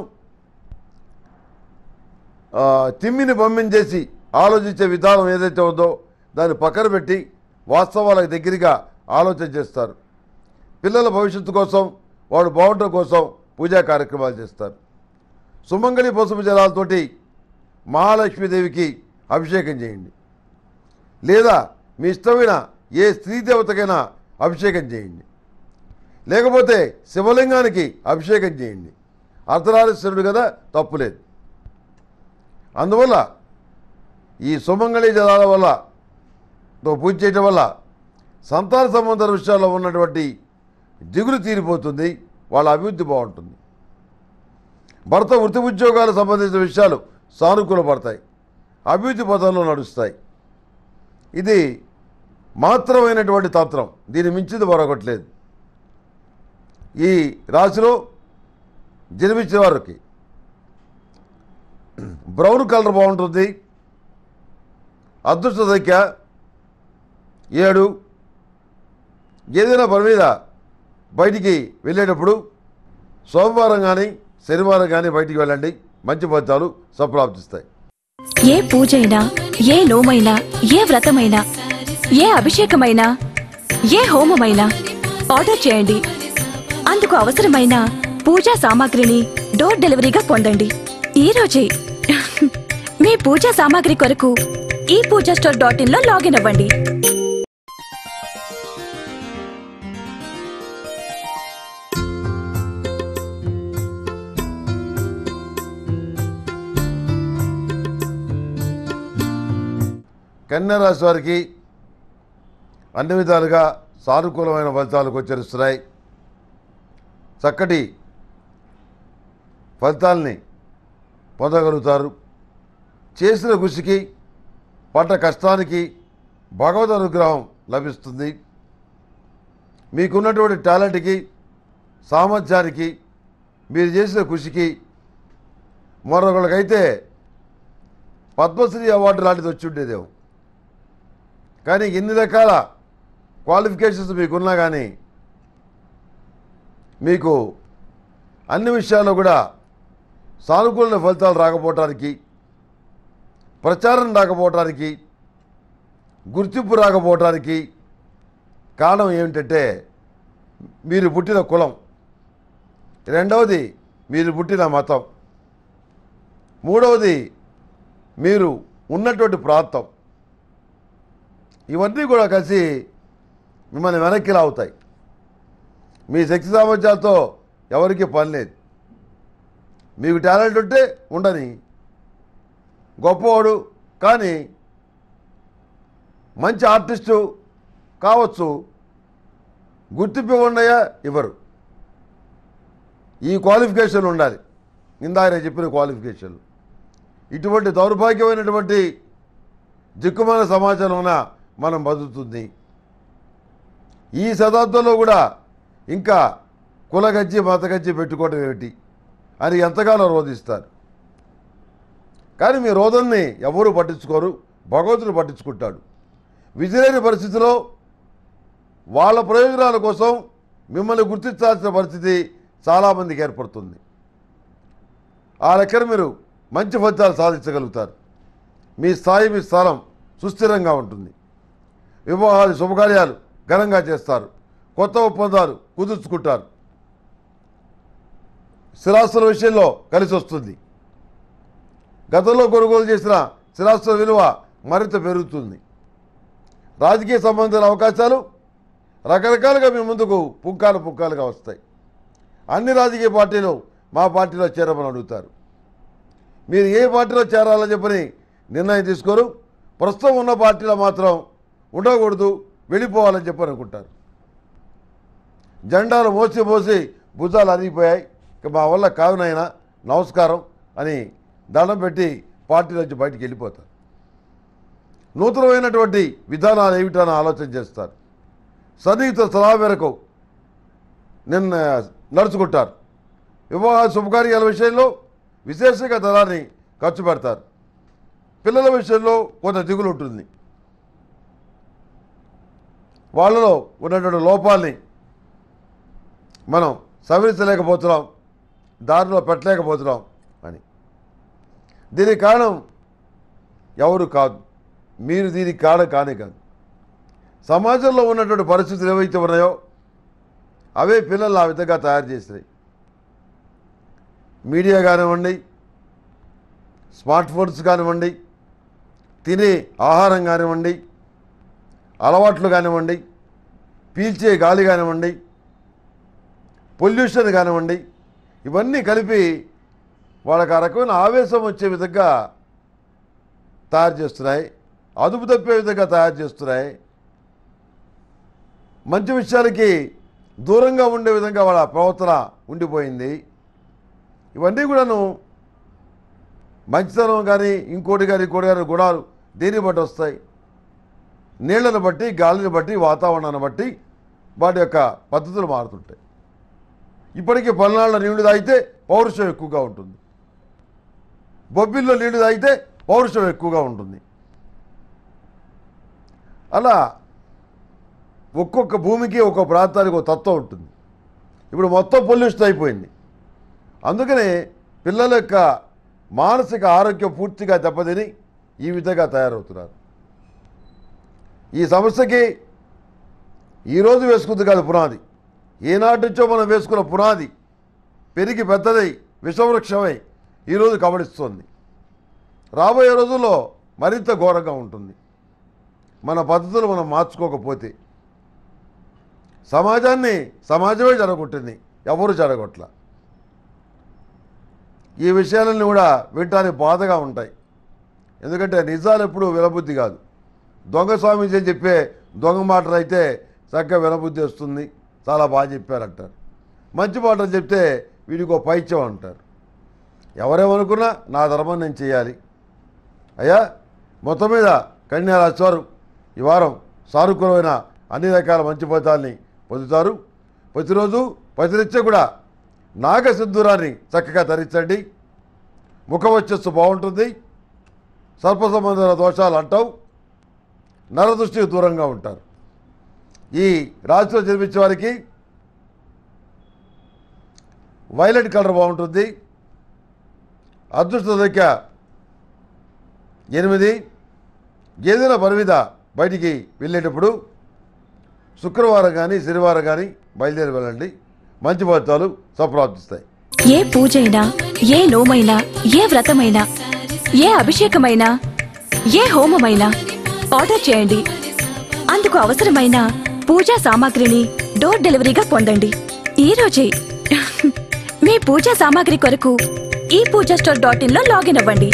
ఆ, తిమ్మిని పంపించేసి ఆలోచించే విధానం ఏదైతే ఉందో దాన్ని పక్కన పెట్టి వాస్తవాలకు దగ్గరగా ఆలోచన చేస్తారు పిల్లల భవిష్యత్తు కోసం వాడు బాగుండటం కోసం పూజా కార్యక్రమాలు చేస్తారు సుమంగళి పసుపు జలాలతోటి మహాలక్ష్మీదేవికి అభిషేకం చేయండి లేదా మీ ఇష్టమైన ఏ స్త్రీ దేవతకైనా అభిషేకం చేయండి లేకపోతే శివలింగానికి అభిషేకం చేయండి అర్ధనారీశ్వరుడు కదా తప్పులేదు అందువల్ల ఈ సుమంగళి జలాల వల్ల తో పూజ చేయటం వల్ల సంతాన సంబంధ విషయాల్లో ఉన్నటువంటి దిగులు తీరిపోతుంది వాళ్ళ అభివృద్ధి బాగుంటుంది భర్త వృత్తి ఉద్యోగాలకు సంబంధించిన విషయాలు సానుకూలపడతాయి అభివృద్ధి పథంలో నడుస్తాయి ఇది మాత్రమైనటువంటి తంత్రం దీని మించింది మరొకట్లేదు ఈ రాశిలో జన్మించిన వారికి బ్రౌన్ కలర్ బాగుంటుంది అదృష్ట సంఖ్య ఏడు ఏదైనా పని మీద బయటికి వెళ్ళేటప్పుడు సోమవారం కానీ శనివారం కానీ బయటికి వెళ్ళండి మంచి ఫలితాలు సంప్రాప్తిస్తాయి ఏ పూజైనా ఏ నోమైనా ఏ వ్రతమైనా ఏ అభిషేకమైనా ఏ హోమమైనా ఆర్డర్ చేయండి అందుకు అవసరమైన పూజా సామాగ్రిని డోర్ డెలివరీగా పొందండి ఈ రోజే మీ పూజా సామాగ్రి కొరకు ఈ పూజా స్టోర్ డాట్ ఇన్ లో లాగిన్ అవ్వండి కన్యా రాశి వారికి అన్ని విధాలుగా సానుకూలమైన ఫలితాలు గోచరిస్తున్నాయి చక్కటి ఫలితాల్ని పొందగలుగుతారు చేసిన కృషికి పడ్డ కష్టానికి భగవద్ అనుగ్రహం లభిస్తుంది మీకున్నటువంటి టాలెంట్కి సామర్థ్యానికి మీరు చేసిన కృషికి మరొకరికైతే పద్మశ్రీ అవార్డు లాంటిది వచ్చి ఉండేదేమో కానీ ఎన్ని రకాల క్వాలిఫికేషన్స్ మీకున్నా కానీ మీకు అన్ని విషయాల్లో కూడా సానుకూల ఫలితాలు రాకపోవటానికి ప్రచారం రాకపోవటానికి గుర్తింపు రాకపోవటానికి కారణం ఏమిటంటే మీరు పుట్టిన కులం రెండవది మీరు పుట్టిన మతం మూడవది మీరు ఉన్నటువంటి ప్రాంతం ఇవన్నీ కూడా కలిసి మిమ్మల్ని వెనక్కి లాగుతాయి మీ శక్తి సామర్థ్యాలతో ఎవరికి పని లేదు మీకు టాలెంట్ ఉంటే ఉండని గొప్పవాడు కానీ మంచి ఆర్టిస్టు కావచ్చు గుర్తింపు ఇవ్వండియా ఇవ్వరు ఈ క్వాలిఫికేషన్ ఉండాలి ఇందాక నేను చెప్పిన క్వాలిఫికేషన్లు ఇటువంటి దౌర్భాగ్యమైనటువంటి దిక్కుమాల సమాజంలోన మనం బతుకుతుంది ఈ శతాబ్దంలో కూడా ఇంకా కులగజ్జి మతగజ్జి పెట్టుకోవడం ఏమిటి అని ఎంతగానో రోధిస్తారు కానీ మీ రోదన్ని ఎవరు పట్టించుకోరు భగవంతుడు పట్టించుకుంటాడు విజయలేని పరిస్థితిలో వాళ్ళ ప్రయోజనాల కోసం మిమ్మల్ని గుర్తించాల్సిన పరిస్థితి చాలామందికి ఏర్పడుతుంది ఆ లెక్కన మీరు మంచి ఫలితాలు సాధించగలుగుతారు మీ స్థాయి మీ స్థానం సుస్థిరంగా ఉంటుంది వివాహాలు శుభకార్యాలు ఘనంగా చేస్తారు కొత్త ఒప్పందాలు కుదుర్చుకుంటారు స్థిరాస్తుల విషయంలో కలిసి వస్తుంది గతంలో కొనుగోలు చేసిన స్థిరాస్తుల విలువ మరింత పెరుగుతుంది రాజకీయ సంబంధాల అవకాశాలు రకరకాలుగా మీ ముందుకు పుంకాలు పుంకాలుగా వస్తాయి అన్ని రాజకీయ పార్టీలు మా పార్టీలో చేరమని అడుగుతారు మీరు ఏ పార్టీలో చేరాలని చెప్పని నిర్ణయం తీసుకోరు ప్రస్తుతం ఉన్న పార్టీలో మాత్రం ఉండకూడదు వెళ్ళిపోవాలని చెప్పని అనుకుంటారు జెండాలు మోసి మోసి భుజాలు అరిగిపోయాయి ఇక మా వల్ల కాదునైనా నమస్కారం అని దండం పెట్టి పార్టీలోంచి బయటికి వెళ్ళిపోతారు నూతనమైనటువంటి విధానాలు ఏమిటని ఆలోచన చేస్తారు సన్నిహిత సలహా మేరకు నిన్న నడుచుకుంటారు వివాహ శుభకార్యాల విషయంలో విశేషంగా ధనాన్ని ఖర్చు పెడతారు పిల్లల విషయంలో కొంత దిగులు ఉంటుంది వాళ్ళలో ఉన్నటువంటి లోపాల్ని మనం సవరించలేకపోతున్నాం దారిలో పెట్టలేకపోతున్నాం అని దీనికి కారణం ఎవరు కాదు మీరు దీనికి కారణం కానే కాదు సమాజంలో ఉన్నటువంటి పరిస్థితులు ఏవైతే ఉన్నాయో అవే పిల్లలు ఆ విధంగా తయారు చేసినాయి మీడియా కానివ్వండి స్మార్ట్ ఫోన్స్ కానివ్వండి తినే ఆహారం కానివ్వండి అలవాట్లు కానివ్వండి పీల్చే గాలి కానివ్వండి పొల్యూషన్ కానివ్వండి ఇవన్నీ కలిపి వాళ్ళకి ఆ రకమైన ఆవేశం వచ్చే విధంగా తయారు చేస్తున్నాయి అదుపు తప్పే విధంగా తయారు చేస్తున్నాయి మంచి విషయాలకి దూరంగా ఉండే విధంగా వాళ్ళ ప్రవర్తన ఉండిపోయింది ఇవన్నీ కూడాను మంచితనం కానీ ఇంకోటి కానీ ఇంకోటి కానీ గుణాలు దేన్ని బట్టి వస్తాయి నీళ్లను బట్టి గాలిని బట్టి వాతావరణాన్ని బట్టి వాటి యొక్క పద్ధతులు మారుతుంటాయి ఇప్పటికీ పల్నాళ్ళ నీళ్లు తాగితే పౌరుషం ఎక్కువగా ఉంటుంది బొబ్బిల్లో నీళ్లు తాగితే పౌరుషం ఎక్కువగా ఉంటుంది అలా ఒక్కొక్క భూమికి ఒక్కొక్క ప్రాంతానికి ఒక తత్వం ఉంటుంది ఇప్పుడు మొత్తం పొల్యూషన్ అయిపోయింది అందుకనే పిల్లల యొక్క మానసిక ఆరోగ్యం పూర్తిగా దెబ్బతిని ఈ విధంగా తయారవుతున్నారు ఈ సమస్యకి ఈరోజు వేసుకుంది కాదు పునాది ఏనాటి నుంచో మనం వేసుకున్న పునాది పెరిగి పెద్దదై విషవృక్షమై ఈరోజు కబడిస్తోంది రాబోయే రోజుల్లో మరింత ఘోరంగా ఉంటుంది మన పద్ధతులు మనం మార్చుకోకపోతే సమాజాన్ని సమాజమే జరగొట్టింది ఎవరు జరగొట్ల ఈ విషయాలన్నీ కూడా వినటానికి బాధగా ఉంటాయి ఎందుకంటే నిజాలు ఎప్పుడు వినబుద్ధి కాదు దొంగ స్వామీజీ అని చెప్పే దొంగ మాటలు అయితే చక్కగా వినబుద్ధి వస్తుంది చాలా బాగా చెప్పారంటారు మంచి మాటలు చెప్తే వీడికి ఒక పైత్యం అంటారు ఎవరేమనుకున్నా నా ధర్మం నేను చేయాలి అయ్యా మొత్తం మీద కన్యారాశి వారు ఈ వారం సానుకూలమైన అన్ని రకాల మంచి ఫలితాల్ని పొందుతారు ప్రతిరోజు ప్రతినిత్యం కూడా నాగసింధూరాన్ని చక్కగా ధరించండి ముఖవచ్చస్సు బాగుంటుంది సర్ప సంబంధమైన దోషాలు అంటావు నరదృష్టికి దూరంగా ఉంటారు ఈ రాశిలో జన్మించే వారికి వైలెట్ కలర్ బాగుంటుంది అదృష్ట సంఖ్య ఎనిమిది ఏదైనా పని మీద బయటికి వెళ్ళేటప్పుడు శుక్రవారం కానీ శనివారం కానీ బయలుదేరి వెళ్ళండి మంచి ఫలితాలు సంప్రాప్తిస్తాయి ఏ పూజైనా ఏ నోమైనా ఏ వ్రతమైనా ఏ అభిషేకమైనా ఏ హోమమైనా ఆర్డర్ చేయండి అందుకు అవసరమైన పూజా సామాగ్రిని డోర్ డెలివరీగా పొందండి ఈ రోజే మీ పూజా సామాగ్రి కొరకు ఈ పూజా స్టోర్ డాట్ ఇన్ లో లాగిన్ అవ్వండి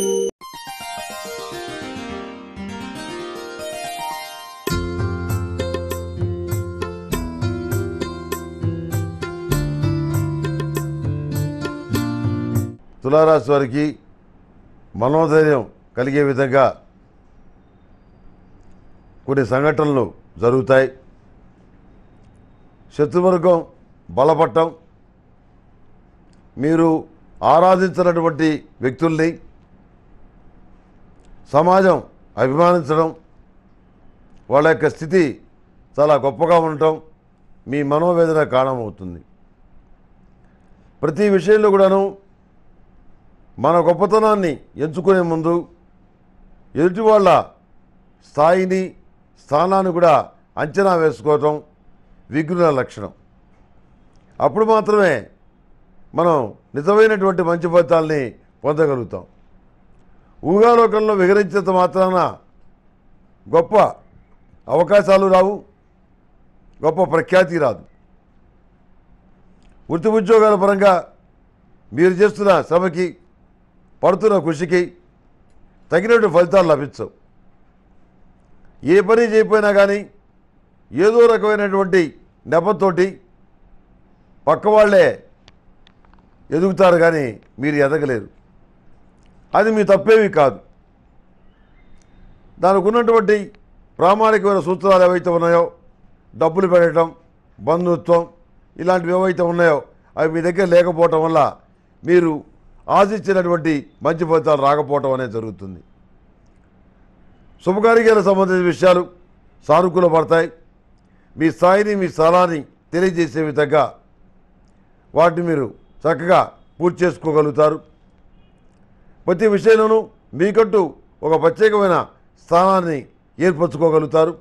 తులారాశి వారికి మనోధైర్యం కలిగే విధంగా కొన్ని సంఘటనలు జరుగుతాయి శత్రువర్గం బలపడటం మీరు ఆరాధించినటువంటి వ్యక్తుల్ని సమాజం అభిమానించడం వాళ్ళ యొక్క స్థితి చాలా గొప్పగా ఉండటం మీ మనోవేదన కారణమవుతుంది ప్రతి విషయంలో కూడాను మన గొప్పతనాన్ని ఎంచుకునే ముందు ఎదుటి వాళ్ళ స్థాయిని స్థానాన్ని కూడా అంచనా వేసుకోవటం విఘ్నుల లక్షణం అప్పుడు మాత్రమే మనం నిజమైనటువంటి మంచి ఫలితాల్ని పొందగలుగుతాం ఊగాలోకంలో విహరించేంత మాత్రాన గొప్ప అవకాశాలు రావు గొప్ప ప్రఖ్యాతి రాదు వృత్తి ఉద్యోగాల పరంగా మీరు చేస్తున్న శ్రమకి పడుతున్న కృషికి తగినటువంటి ఫలితాలు లభించవు ఏ పని చేయకపోయినా కానీ ఏదో రకమైనటువంటి నెపంతోటి పక్క వాళ్ళే ఎదుగుతారు కానీ మీరు ఎదగలేరు అది మీ తప్పేవి కాదు దానికి ఉన్నటువంటి ప్రామాణికమైన సూత్రాలు ఏవైతే ఉన్నాయో డబ్బులు పెట్టడం బంధుత్వం ఇలాంటివి ఏవైతే ఉన్నాయో అవి మీ దగ్గర లేకపోవటం వల్ల మీరు ఆశించినటువంటి మంచి ఫలితాలు రాకపోవటం అనేది జరుగుతుంది శుభకార్యాలకు సంబంధించిన విషయాలు సానుకూల పడతాయి మీ స్థాయిని మీ స్థలాన్ని తెలియజేసే విధంగా వాటిని మీరు చక్కగా పూర్తి చేసుకోగలుగుతారు ప్రతి విషయంలోనూ మీకంటూ ఒక ప్రత్యేకమైన స్థానాన్ని ఏర్పరచుకోగలుగుతారు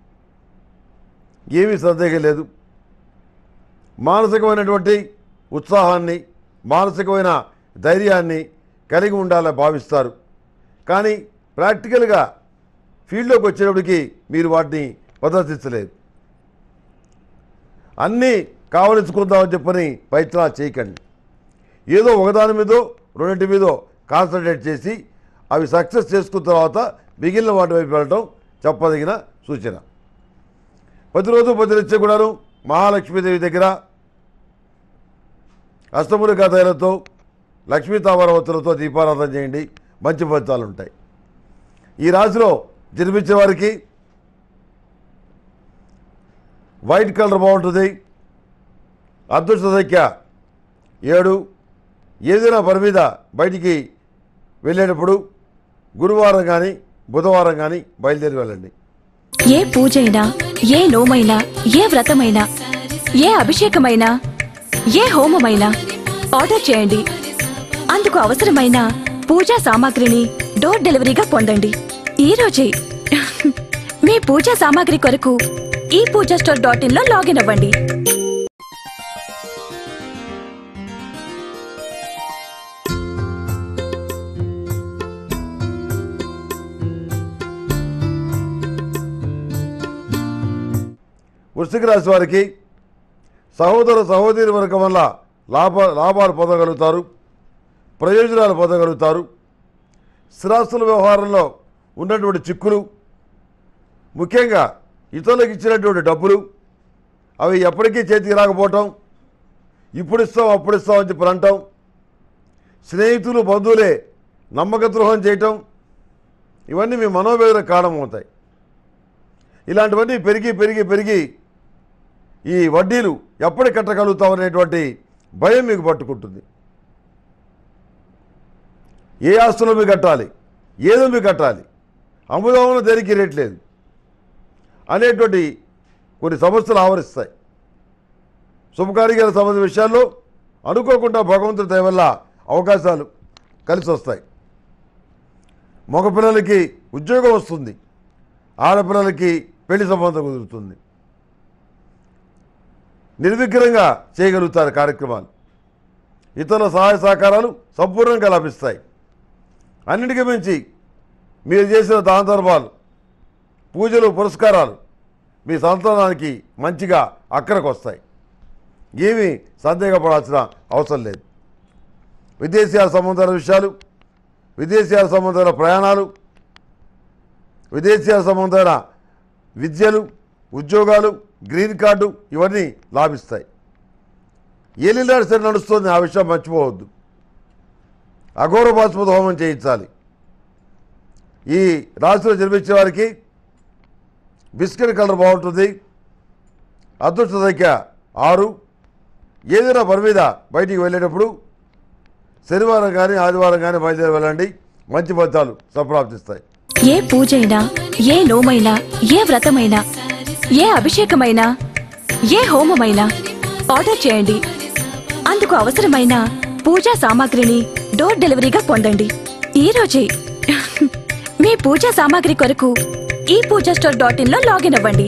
ఏమీ సందేహం లేదు మానసికమైనటువంటి ఉత్సాహాన్ని మానసికమైన ధైర్యాన్ని కలిగి ఉండాలని భావిస్తారు కానీ ప్రాక్టికల్గా ఫీల్డ్లోకి వచ్చేటప్పటికి మీరు వాటిని ప్రదర్శించలేదు అన్నీ కావలించుకుందామని చెప్పని ప్రయత్నాలు చేయకండి ఏదో ఒకదాని మీదో రెండింటి మీదో కాన్సన్ట్రేట్ చేసి అవి సక్సెస్ చేసుకున్న తర్వాత మిగిలిన వాటి వైపు వెళ్ళటం చెప్పదగిన సూచన ప్రతిరోజు ప్రతినిత్యం కూడాను మహాలక్ష్మీదేవి దగ్గర అష్టముడి కథలతో లక్ష్మీ తామరవతులతో దీపారాధన చేయండి మంచి ఫలితాలు ఉంటాయి ఈ రాశిలో జన్మించే వారికి వైట్ కలర్ బాగుంటుంది అదృష్ట సంఖ్య ఏడు ఏదైనా పని మీద బయటికి వెళ్ళేటప్పుడు గురువారం కానీ బుధవారం కానీ బయలుదేరి వెళ్ళండి ఏ పూజైనా ఏ నోమైనా ఏ వ్రతమైనా ఏ అభిషేకమైనా ఏ హోమమైనా ఆర్డర్ చేయండి అందుకు అవసరమైన పూజా సామాగ్రిని డోర్ డెలివరీగా పొందండి ఈ రోజే మీ పూజా సామాగ్రి కొరకు ఈ పూజా స్టోర్ డాట్ ఇన్ లో లాగిన్ అవ్వండి వృశ్చిక రాశి వారికి సహోదర సహోదరి వర్గం వల్ల లాభ లాభాలు పొందగలుగుతారు ప్రయోజనాలు పొందగలుగుతారు స్థిరాస్తుల వ్యవహారంలో ఉన్నటువంటి చిక్కులు ముఖ్యంగా ఇతరులకు ఇచ్చినటువంటి డబ్బులు అవి ఎప్పటికీ చేతికి రాకపోవటం ఇప్పుడు ఇస్తాం అప్పుడు ఇస్తాం అని చెప్పి అంటాం స్నేహితులు బంధువులే నమ్మక ద్రోహం చేయటం ఇవన్నీ మీ మనోవేదన కారణమవుతాయి ఇలాంటివన్నీ పెరిగి పెరిగి పెరిగి ఈ వడ్డీలు ఎప్పటి కట్టగలుగుతాం అనేటువంటి భయం మీకు పట్టుకుంటుంది ఏ ఆస్తులు మీకు కట్టాలి ఏదో మీకు కట్టాలి అమ్ముదామని దేనికి రేట్ లేదు అనేటువంటి కొన్ని సమస్యలు ఆవరిస్తాయి శుభకార్యాలకు సంబంధించిన విషయాల్లో అనుకోకుండా భగవంతుడి దయ వల్ల అవకాశాలు కలిసి వస్తాయి మగపిల్లలకి ఉద్యోగం వస్తుంది ఆడపిల్లలకి పెళ్లి సంబంధం కుదురుతుంది నిర్విఘ్నంగా చేయగలుగుతారు కార్యక్రమాలు ఇతరుల సహాయ సహకారాలు సంపూర్ణంగా లభిస్తాయి అన్నిటికీ మించి మీరు చేసిన దానధర్మాలు పూజలు పురస్కారాలు మీ సంతానానికి మంచిగా అక్కడికి వస్తాయి ఏమీ సందేహపడాల్సిన అవసరం లేదు విదేశీయాల సంబంధాల విషయాలు విదేశీయాల సంబంధాల ప్రయాణాలు విదేశీయాల సంబంధాల విద్యలు ఉద్యోగాలు గ్రీన్ కార్డు ఇవన్నీ లాభిస్తాయి ఏలినాడు సరి నడుస్తుంది ఆ విషయం మర్చిపోవద్దు అఘోర బాస్పద హోమం చేయించాలి ఈ రాశిలో జన్మించే వారికి బిస్కెట్ కలర్ బాగుంటుంది అదృష్ట సంఖ్య ఆరు ఏదైనా పని మీద బయటికి వెళ్ళేటప్పుడు శనివారం కానీ ఆదివారం కానీ బయలుదేరి వెళ్ళండి మంచి ఫలితాలు సంప్రాప్తిస్తాయి ఏ పూజైనా ఏ నోమైనా ఏ వ్రతమైనా ఏ అభిషేకమైనా ఏ హోమమైనా ఆర్డర్ చేయండి అందుకు అవసరమైన పూజా సామాగ్రిని డోర్ డెలివరీగా పొందండి ఈ రోజే మీ పూజా సామాగ్రి కొరకు ఈ పూజా స్టోర్ డాట్ ఇన్ లో లాగిన్ అవ్వండి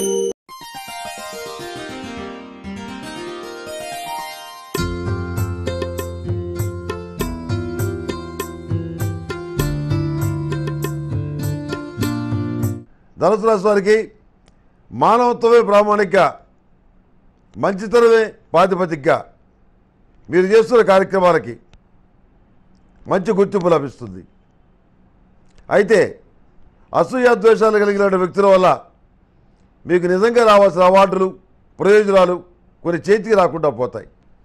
ధనుసు రాశి వారికి మానవత్వమే ప్రామాణిక మంచితనమే ప్రాతిపదికగా మీరు చేస్తున్న కార్యక్రమాలకి మంచి గుర్తింపు లభిస్తుంది అయితే అసూయ ద్వేషాలు కలిగిన వ్యక్తుల వల్ల మీకు నిజంగా రావాల్సిన అవార్డులు ప్రయోజనాలు కొన్ని చేతికి రాకుండా పోతాయి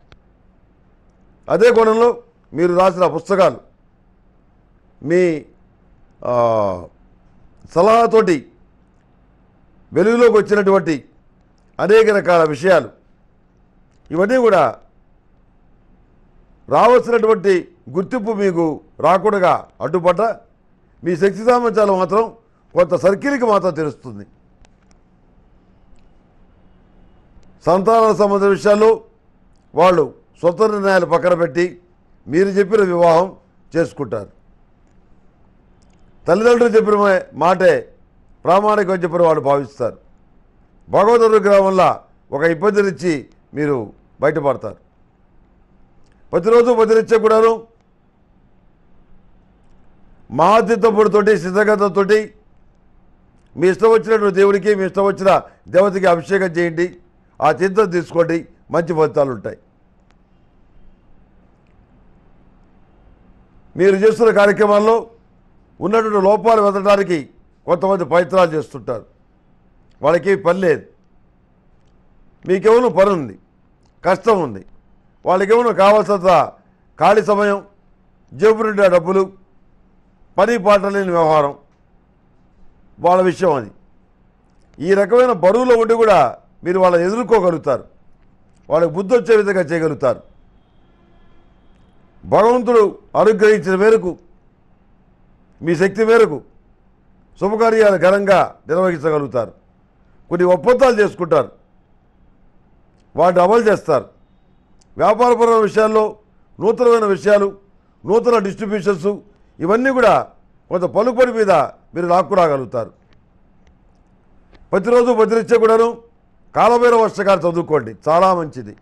అదే కోణంలో మీరు రాసిన పుస్తకాలు మీ ఆ, సలహాతోటి వెలుగులోకి వచ్చినటువంటి అనేక రకాల విషయాలు ఇవన్నీ కూడా రావాల్సినటువంటి గుర్తింపు మీకు రాకుండా అడ్డుపడ్డ మీ శక్తి సామర్థ్యాలు మాత్రం కొంత సర్కిల్కి మాత్రం తెలుస్తుంది సంతాన సంబంధ విషయాల్లో వాళ్ళు స్వతంత్ర నిర్ణయాలు పక్కన పెట్టి మీరు చెప్పిన వివాహం చేసుకుంటారు తల్లిదండ్రులు చెప్పిన మా- మాటే ప్రామాణికం చెప్పిన వాళ్ళు భావిస్తారు భగవద్ అనుగ్రహం వల్ల ఒక ఇబ్బందినిచ్చి మీరు బయటపడతారు ప్రతిరోజు ప్రతినిత్యం కూడాను మహాతీర్థపుడితోటి సిద్ధగతంతో మీ ఇష్టం వచ్చినటువంటి దేవుడికి మీ ఇష్టం వచ్చిన దేవతకి అభిషేకం చేయండి ఆ తీర్థం తీసుకోండి మంచి ఫలితాలు ఉంటాయి మీరు చేస్తున్న కార్యక్రమాల్లో ఉన్నటువంటి లోపాలు వెతకడానికి కొంతమంది ప్రయత్నాలు చేస్తుంటారు వాళ్ళకి పని లేదు మీకేమైనా పని ఉంది కష్టం ఉంది వాళ్ళకేమైనా కావాల్సినంత ఖాళీ సమయం జేబు నిండా డబ్బులు పని పాట లేని వ్యవహారం వాళ్ళ విషయం అది ఈ రకమైన బరువులో ఉండి కూడా మీరు వాళ్ళని ఎదుర్కోగలుగుతారు వాళ్ళకి బుద్ధి వచ్చే విధంగా చేయగలుగుతారు భగవంతుడు అనుగ్రహించిన మేరకు మీ శక్తి మేరకు శుభకార్యాలు ఘనంగా నిర్వహించగలుగుతారు కొన్ని ఒప్పందాలు చేసుకుంటారు వాటిని అమలు చేస్తారు వ్యాపారపరమైన విషయాల్లో నూతనమైన విషయాలు నూతన డిస్ట్రిబ్యూషన్స్ ఇవన్నీ కూడా కొంత పలుపడి మీద మీరు లాక్కురాగలుగుతారు ప్రతిరోజు ప్రతినిత్యం కూడాను కాలభైరవ వర్షకాలు చదువుకోండి చాలా మంచిది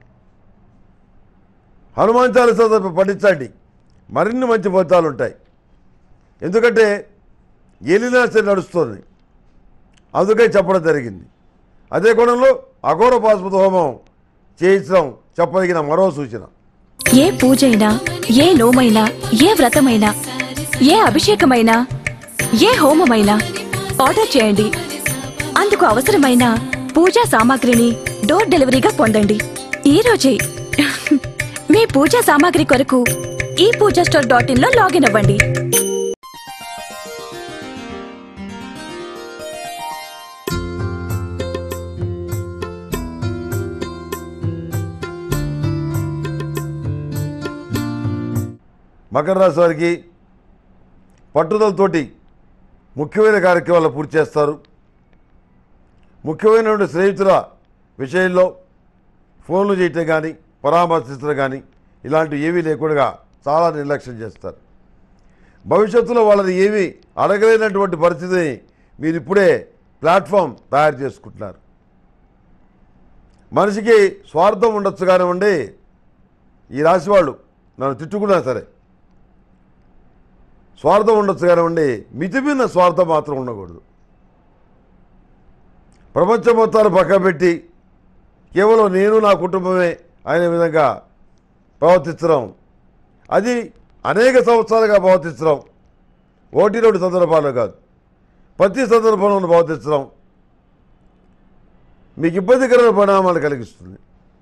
హనుమాన్ చాలీసా పఠించండి మరిన్ని మంచి ఫలితాలు ఉంటాయి ఎందుకంటే ఎలినాశ నడుస్తుంది అందుకే చెప్పడం జరిగింది అదే కోణంలో అఘోర పాశుపత హోమం చేయించడం చెప్పదగిన మరో సూచన ఏ పూజైనా ఏ నోమైనా ఏ వ్రతమైనా ఏ అభిషేకమైనా ఏ హోమమైనా ఆర్డర్ చేయండి అందుకు అవసరమైన పూజా సామాగ్రిని డోర్ డెలివరీగా పొందండి ఈ రోజే మీ పూజా సామాగ్రి కొరకు ఈ పూజా స్టోర్ డాట్ ఇన్ లో లాగిన్ అవ్వండి మకర రాశి వారికి పట్టుదలతోటి ముఖ్యమైన కార్యక్రమాలు పూర్తి చేస్తారు ముఖ్యమైనటువంటి స్నేహితుల విషయంలో ఫోన్లు చేయటం కానీ పరామర్శించడం కానీ ఇలాంటివి ఏవీ లేకుండా చాలా నిర్లక్ష్యం చేస్తారు భవిష్యత్తులో వాళ్ళని ఏమీ అడగలేనటువంటి పరిస్థితిని మీరు ఇప్పుడే ప్లాట్ఫామ్ తయారు చేసుకుంటున్నారు మనిషికి స్వార్థం ఉండొచ్చు కానివ్వండి ఈ రాశి వాళ్ళు నన్ను తిట్టుకున్నా సరే స్వార్థం ఉండొచ్చు కానివ్వండి మితిమిన్న స్వార్థం మాత్రం ఉండకూడదు ప్రపంచం మొత్తాన్ని పక్క పెట్టి కేవలం నేను నా కుటుంబమే అనే విధంగా ప్రవర్తించడం అది అనేక సంవత్సరాలుగా ప్రవర్తించడం ఒకటి రెండు సందర్భాల్లో కాదు ప్రతి సందర్భంలో ప్రవర్తించడం మీకు ఇబ్బందికరమైన పరిణామాలు కలిగిస్తుంది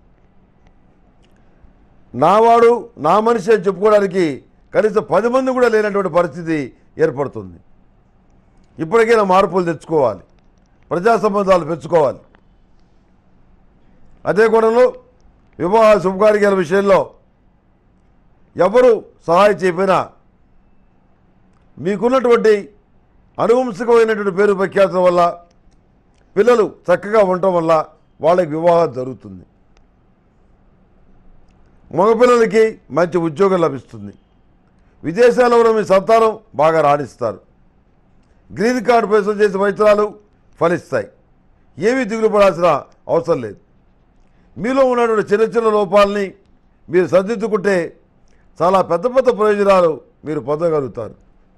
నావాడు నా మనిషి అని చెప్పుకోవడానికి కనీసం పది మంది కూడా లేనటువంటి పరిస్థితి ఏర్పడుతుంది ఇప్పటికైనా మార్పులు తెచ్చుకోవాలి ప్రజా సంబంధాలు పెంచుకోవాలి అదే కోణంలో వివాహ శుభకార్యాల విషయంలో ఎవరు సహాయం చేయకపోయినా మీకున్నటువంటి అనువంశికమైనటువంటి పేరు ప్రఖ్యాతుల వల్ల పిల్లలు చక్కగా ఉండటం వల్ల వాళ్ళకి వివాహం జరుగుతుంది మగపిల్లలకి మంచి ఉద్యోగం లభిస్తుంది విదేశాల్లో ఉన్న మీ సంతానం బాగా రాణిస్తారు గ్రీన్ కార్డు కోసం చేసే వైద్యాలు ఫలిస్తాయి ఏమీ దిగులు పడాల్సిన అవసరం లేదు మీలో ఉన్నటువంటి చిన్న చిన్న లోపాలని మీరు సర్దిద్దుకుంటే చాలా పెద్ద పెద్ద ప్రయోజనాలు మీరు పొందగలుగుతారు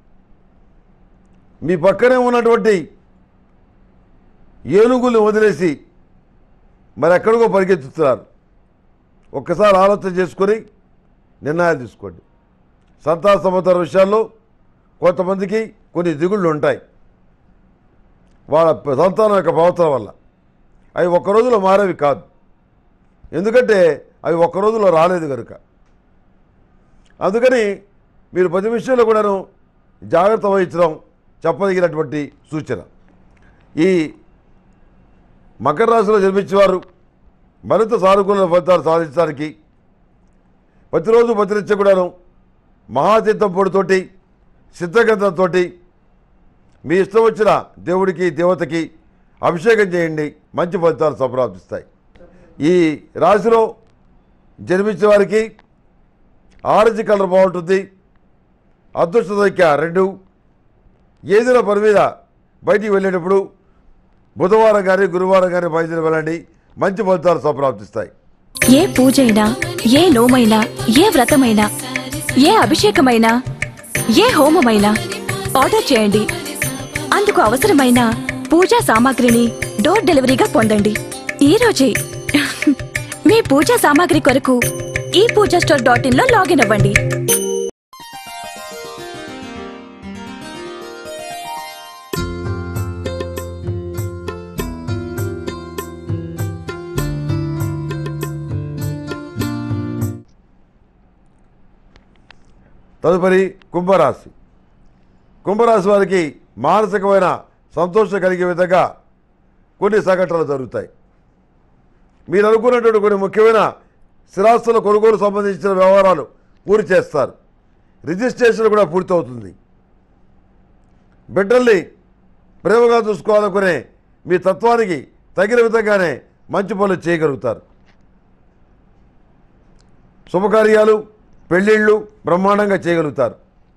మీ పక్కనే ఉన్నటువంటి ఏనుగుల్ని వదిలేసి మరి ఎక్కడికో పరిగెత్తుతున్నారు ఒక్కసారి ఆలోచన చేసుకొని నిర్ణయాలు తీసుకోండి సంతాన సంబంధాల విషయాల్లో కొంతమందికి కొన్ని దిగుళ్ళు ఉంటాయి వాళ్ళ ప- సంతానం యొక్క ప్రవర్తన వల్ల అవి ఒక్క రోజులో మారేవి కాదు ఎందుకంటే అవి ఒక్క రోజులో రాలేదు కనుక అందుకని మీరు ప్రతి విషయంలో కూడాను జాగ్రత్త వహించడం చెప్పదగినటువంటి సూచన ఈ మకర రాశిలో జన్మించేవారు మరింత సానుకూల ఫలితాలు సాధించడానికి ప్రతిరోజు ప్రతినిత్యం కూడాను మహాతీర్థం పొడితోటి సిద్ధగంధంతో మీ ఇష్టం వచ్చిన దేవుడికి దేవతకి అభిషేకం చేయండి మంచి ఫలితాలు సంప్రాప్తిస్తాయి ఈ రాశిలో జన్మించిన వారికి ఆరెంజ్ కలర్ బాగుంటుంది అదృష్ట సంఖ్య రెండు ఏదైనా పని మీద బయటికి వెళ్ళేటప్పుడు బుధవారం కానీ గురువారం కానీ బయలుదేరి వెళ్ళండి మంచి ఫలితాలు సంప్రాప్తిస్తాయి ఏ పూజైనా ఏ నోమైనా ఏ వ్రతమైనా ఏ అభిషేకమైనా ఏ హోమమైనా ఆర్డర్ చేయండి అందుకు అవసరమైన పూజా సామాగ్రిని డోర్ డెలివరీగా పొందండి ఈ రోజే మీ పూజా సామాగ్రి కొరకు ఈ పూజా స్టోర్ డాట్ ఇన్ లో లాగిన్ అవ్వండి తదుపరి కుంభరాశి కుంభరాశి వారికి మానసికమైన సంతోషం కలిగే విధంగా కొన్ని సంఘటనలు జరుగుతాయి మీరు అనుకున్నటువంటి కొన్ని ముఖ్యమైన స్థిరాస్తుల కొనుగోలు సంబంధించిన వ్యవహారాలు పూర్తి చేస్తారు రిజిస్ట్రేషన్ కూడా పూర్తవుతుంది బిడ్డల్ని ప్రేమగా చూసుకోవాలనుకునే మీ తత్వానికి తగిన విధంగానే మంచి పనులు చేయగలుగుతారు శుభకార్యాలు పెళ్ళిళ్ళు బ్రహ్మాండంగా చేయగలుగుతారు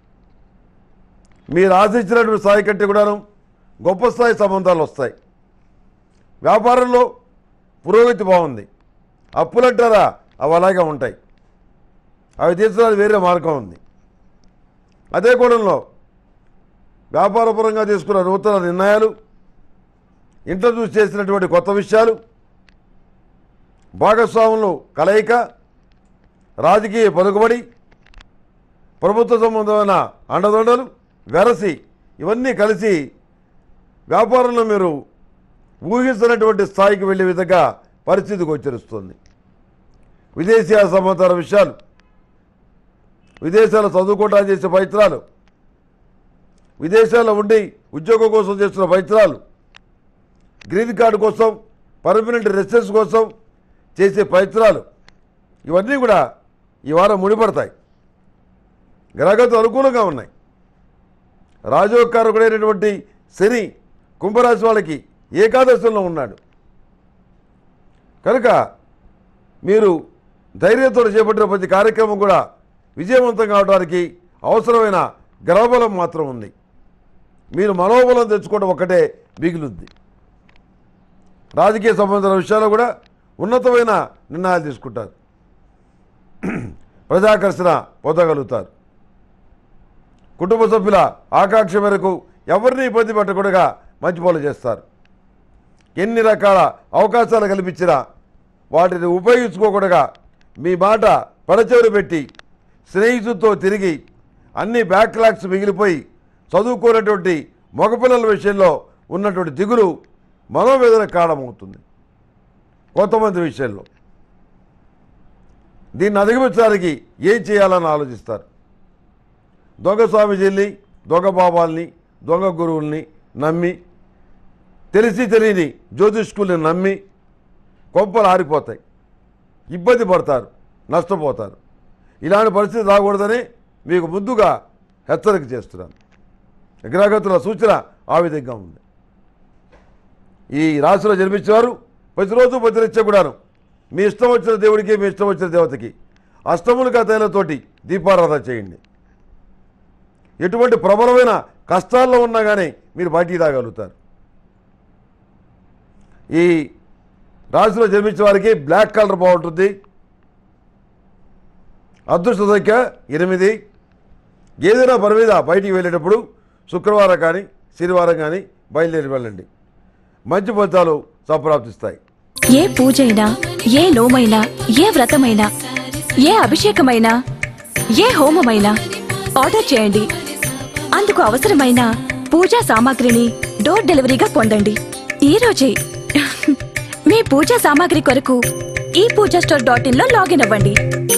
మీరు ఆశించినటువంటి స్థాయి కంటే కూడాను గొప్ప స్థాయి సంబంధాలు వస్తాయి వ్యాపారంలో పురోగతి బాగుంది అప్పులంటారా అవి అలాగే ఉంటాయి అవి తీర్చడానికి వేరే మార్గం ఉంది అదే కోణంలో వ్యాపారపరంగా తీసుకున్న నూతన నిర్ణయాలు ఇంట్రడ్యూస్ చేసినటువంటి కొత్త విషయాలు భాగస్వాములు కలయిక రాజకీయ పలుకుబడి ప్రభుత్వ సంబంధమైన అండదండలు వెరసి ఇవన్నీ కలిసి వ్యాపారంలో మీరు ఊహిస్తున్నటువంటి స్థాయికి వెళ్ళే విధంగా పరిస్థితి గోచరిస్తుంది విదేశీయ సమాచార విషయాలు విదేశాల్లో చదువుకోవడానికి చేసే ప్రయత్నాలు విదేశాల్లో ఉండి ఉద్యోగం కోసం చేస్తున్న ప్రయత్నాలు గ్రీన్ కార్డు కోసం పర్మనెంట్ రెసిడెన్స్ కోసం చేసే ప్రయత్నాలు ఇవన్నీ కూడా ఈ వారం ముడిపడతాయి గ్రహగతులు అనుకూలంగా ఉన్నాయి రాజోకారకుడైనటువంటి శని కుంభరాశి వాళ్ళకి ఏకాదశంలో ఉన్నాడు కనుక మీరు ధైర్యంతో చేపట్టిన ప్రతి కార్యక్రమం కూడా విజయవంతం కావడానికి అవసరమైన గ్రహబలం మాత్రం ఉంది మీరు మనోబలం తెచ్చుకోవడం ఒక్కటే మిగిలింది రాజకీయ సంబంధించిన విషయాల్లో కూడా ఉన్నతమైన నిర్ణయాలు తీసుకుంటారు ప్రజాకర్షణ పొందగలుగుతారు కుటుంబ సభ్యుల ఆకాంక్ష మేరకు ఎవరిని ఇబ్బంది పెట్టకుండా మంచి పనులు చేస్తారు ఎన్ని రకాల అవకాశాలు కల్పించినా వాటిని ఉపయోగించుకోకుండా మీ మాట పరచెవులు పెట్టి స్నేహితులతో తిరిగి అన్ని బ్యాక్లాగ్స్ మిగిలిపోయి చదువుకోనటువంటి మగపిల్లల విషయంలో ఉన్నటువంటి దిగులు మనోవేదన కారణమవుతుంది కొంతమంది విషయంలో దీన్ని అధిగమించడానికి ఏం చేయాలని ఆలోచిస్తారు దొంగ స్వామీజీల్ని దొంగ బాబాల్ని దొంగ గురువుల్ని నమ్మి తెలిసి తెలియని జ్యోతిష్కుల్ని నమ్మి కొంపలు ఆరిపోతాయి ఇబ్బంది పడతారు నష్టపోతారు ఇలాంటి పరిస్థితి రాకూడదని మీకు ముందుగా హెచ్చరిక చేస్తున్నాను గ్రహగతుల సూచన ఆ విధంగా ఉంది ఈ రాశిలో జన్మించేవారు ప్రతిరోజు ప్రతినిత్యం కూడాను మీ ఇష్టం వచ్చిన దేవుడికి మీ ఇష్టం వచ్చిన దేవతకి అష్టములుగా తైలతోటి దీపారాధన చేయండి ఎటువంటి ప్రబలమైన కష్టాల్లో ఉన్నా కానీ మీరు బయటికి రాగలుగుతారు ఈ రాశిలో జన్మించిన వారికి బ్లాక్ కలర్ బాగుంటుంది అదృష్ట సంఖ్య ఎనిమిది ఏదైనా పని మీద బయటికి వెళ్ళేటప్పుడు శుక్రవారం కానీ శనివారం కానీ బయలుదేరి వెళ్ళండి మంచి ఫలితాలు సంప్రాప్తిస్తాయి ఏ పూజైనా ఏ నోమైనా ఏ వ్రతమైనా ఏ అభిషేకమైనా ఏ హోమమైనా ఆర్డర్ చేయండి అందుకు అవసరమైన పూజా సామాగ్రిని డోర్ డెలివరీగా పొందండి ఈ రోజే మీ పూజా సామాగ్రి కొరకు ఈ పూజా స్టోర్ డాట్ ఇన్ లో లాగిన్ అవ్వండి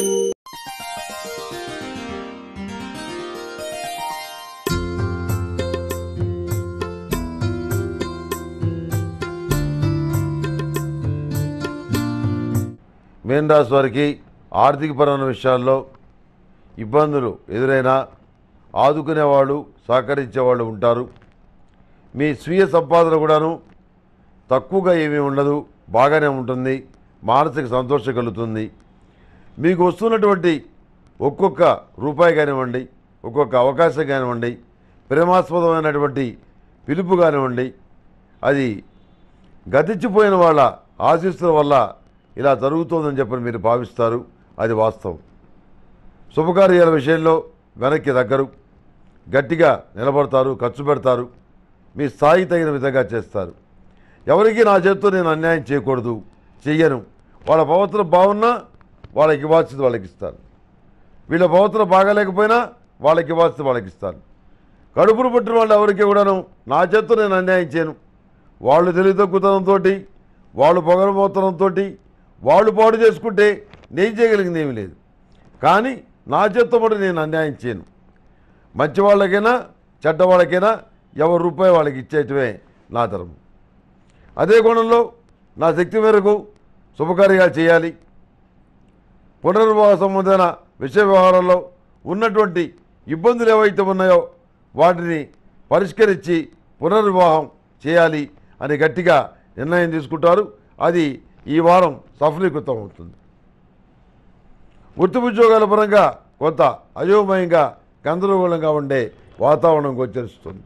మీన రాశి వారికి ఆర్థికపరమైన విషయాల్లో ఇబ్బందులు ఎదురైనా ఆదుకునేవాళ్ళు సహకరించేవాళ్ళు ఉంటారు మీ స్వీయ సంపాదన కూడాను తక్కువగా ఏమీ ఉండదు బాగానే ఉంటుంది మానసిక సంతోషం కలుగుతుంది మీకు వస్తున్నటువంటి ఒక్కొక్క రూపాయి కానివ్వండి ఒక్కొక్క అవకాశం కానివ్వండి ప్రేమాస్పదమైనటువంటి పిలుపు కానివ్వండి అది గతించిపోయిన వాళ్ళ ఆశీస్సుల వల్ల ఇలా జరుగుతోందని చెప్పని మీరు భావిస్తారు అది వాస్తవం శుభకార్యాల విషయంలో వెనక్కి దగ్గరు గట్టిగా నిలబడతారు ఖర్చు పెడతారు మీ స్థాయి తగిన విధంగా చేస్తారు ఎవరికి నా చేతితో నేను అన్యాయం చేయకూడదు చెయ్యను వాళ్ళ ప్రవర్తన బాగున్నా వాళ్ళకి ఇవ్వాల్సింది వాళ్ళకి ఇస్తాను వీళ్ళ ప్రవర్తన బాగాలేకపోయినా వాళ్ళకి ఇవ్వాల్సింది వాళ్ళకి ఇస్తాను కడుపును పుట్టిన వాళ్ళు ఎవరికి కూడాను నా చేత్తో నేను అన్యాయం చేయను వాళ్ళు తెలివి తక్కువతనంతో వాళ్ళు పొగరబోతనంతో వాళ్ళు పాడు చేసుకుంటే నేను చేయగలిగింది ఏమీ లేదు కానీ నా చేత్తో మటు నేను అన్యాయం చేయను మంచి వాళ్ళకైనా చెడ్డ వాళ్ళకైనా ఎవరి రూపాయి వాళ్ళకి ఇచ్చేయటమే నా ధర్మం అదే కోణంలో నా శక్తి మేరకు శుభకార్యాలు చేయాలి పునర్వివాహ సంబంధమైన విషయ వ్యవహారాల్లో ఉన్నటువంటి ఇబ్బందులు ఏవైతే ఉన్నాయో వాటిని పరిష్కరించి పునర్వివాహం చేయాలి అని గట్టిగా నిర్ణయం తీసుకుంటారు అది ఈ వారం సఫలీకృతం అవుతుంది వృత్తి ఉద్యోగాల పరంగా కొంత అయోమయంగా గందరగోళంగా ఉండే వాతావరణం గోచరిస్తుంది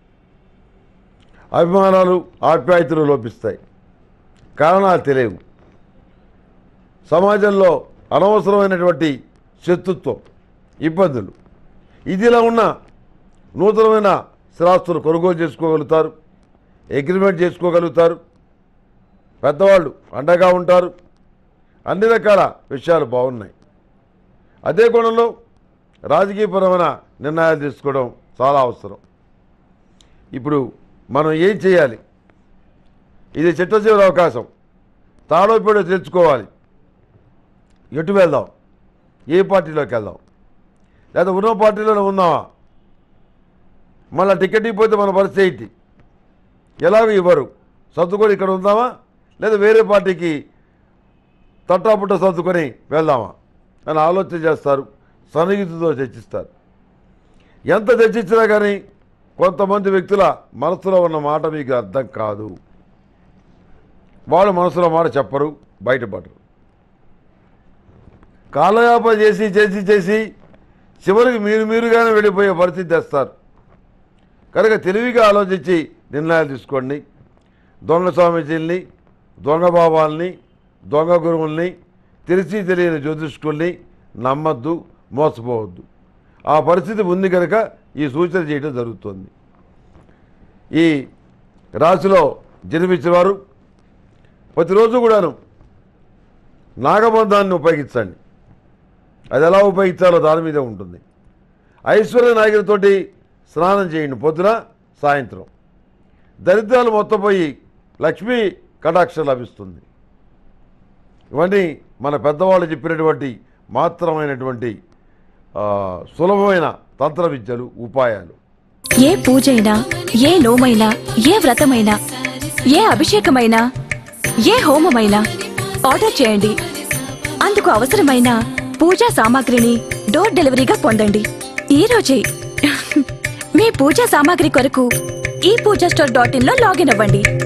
అభిమానాలు ఆప్యాయతలు లోపిస్తాయి కారణాలు తెలియవు సమాజంలో అనవసరమైనటువంటి శత్రుత్వం ఇబ్బందులు ఇదిలా ఉన్న నూతనమైన స్థిరాస్తులు కొనుగోలు చేసుకోగలుగుతారు అగ్రిమెంట్ చేసుకోగలుగుతారు పెద్దవాళ్ళు అండగా ఉంటారు అన్ని రకాల విషయాలు బాగున్నాయి అదే కోణంలో రాజకీయపరమైన నిర్ణయాలు తీసుకోవడం చాలా అవసరం ఇప్పుడు మనం ఏం చేయాలి ఇది చిట్ట చివరి అవకాశం తాడోపేడో తెలుసుకోవాలి ఎటు వెళ్దాం ఏ పార్టీలోకి వెళ్దాం లేదా ఉన్న పార్టీలోనే ఉందామా మళ్ళీ టికెట్ ఇవ్వకపోతే మన పరిస్థితి ఏంటి ఎలాగో ఇవ్వరు సర్దుకొని ఇక్కడ ఉందామా లేదా వేరే పార్టీకి తట్టాపుట్ట సర్దుకొని వెళ్దామా అని ఆలోచన చేస్తారు సన్నిహితులతో చర్చిస్తారు ఎంత చర్చించినా కానీ కొంతమంది వ్యక్తుల మనసులో ఉన్న మాట మీకు అర్థం కాదు వాళ్ళు మనసులో మాట చెప్పరు బయటపడరు కాలయాపన చేసి చేసి చేసి చివరికి మీరు మీరుగానే వెళ్ళిపోయే పరిస్థితి తెస్తారు కనుక తెలివిగా ఆలోచించి నిర్ణయాలు తీసుకోండి దొంగ స్వామీజీల్ని దొంగ బాబాల్ని దొంగ గురువుల్ని తెలిసి తెలియని జ్యోతిష్కుల్ని నమ్మద్దు మోసపోవద్దు ఆ పరిస్థితి ఉంది కనుక ఈ సూచన చేయడం జరుగుతుంది ఈ రాశిలో జన్మించిన వారు ప్రతిరోజు కూడాను నాగబంధాన్ని ఉపయోగించండి అది ఎలా ఉపయోగించాలో దాని మీదే ఉంటుంది ఐశ్వర్య నాయకులతోటి స్నానం చేయండి పొద్దున సాయంత్రం దరిద్రాలు మొత్తం పోయి లక్ష్మీ కటాక్షం లభిస్తుంది ఇవన్నీ మన పెద్దవాళ్ళు చెప్పినటువంటి మాత్రమైనటువంటి ఆ, సులభమైన తంత్ర విద్యలు ఉపాయాలు ఏ పూజైనా ఏ నోమైనా ఏ వ్రతమైనా ఏ అభిషేకమైనా ఏ హోమమైనా ఆర్డర్ చేయండి అందుకు అవసరమైన పూజా సామాగ్రిని డోర్ డెలివరీగా పొందండి ఈ రోజే మీ పూజా సామాగ్రి కొరకు ఈ పూజా స్టోర్ డాట్ ఇన్ లో లాగిన్ అవ్వండి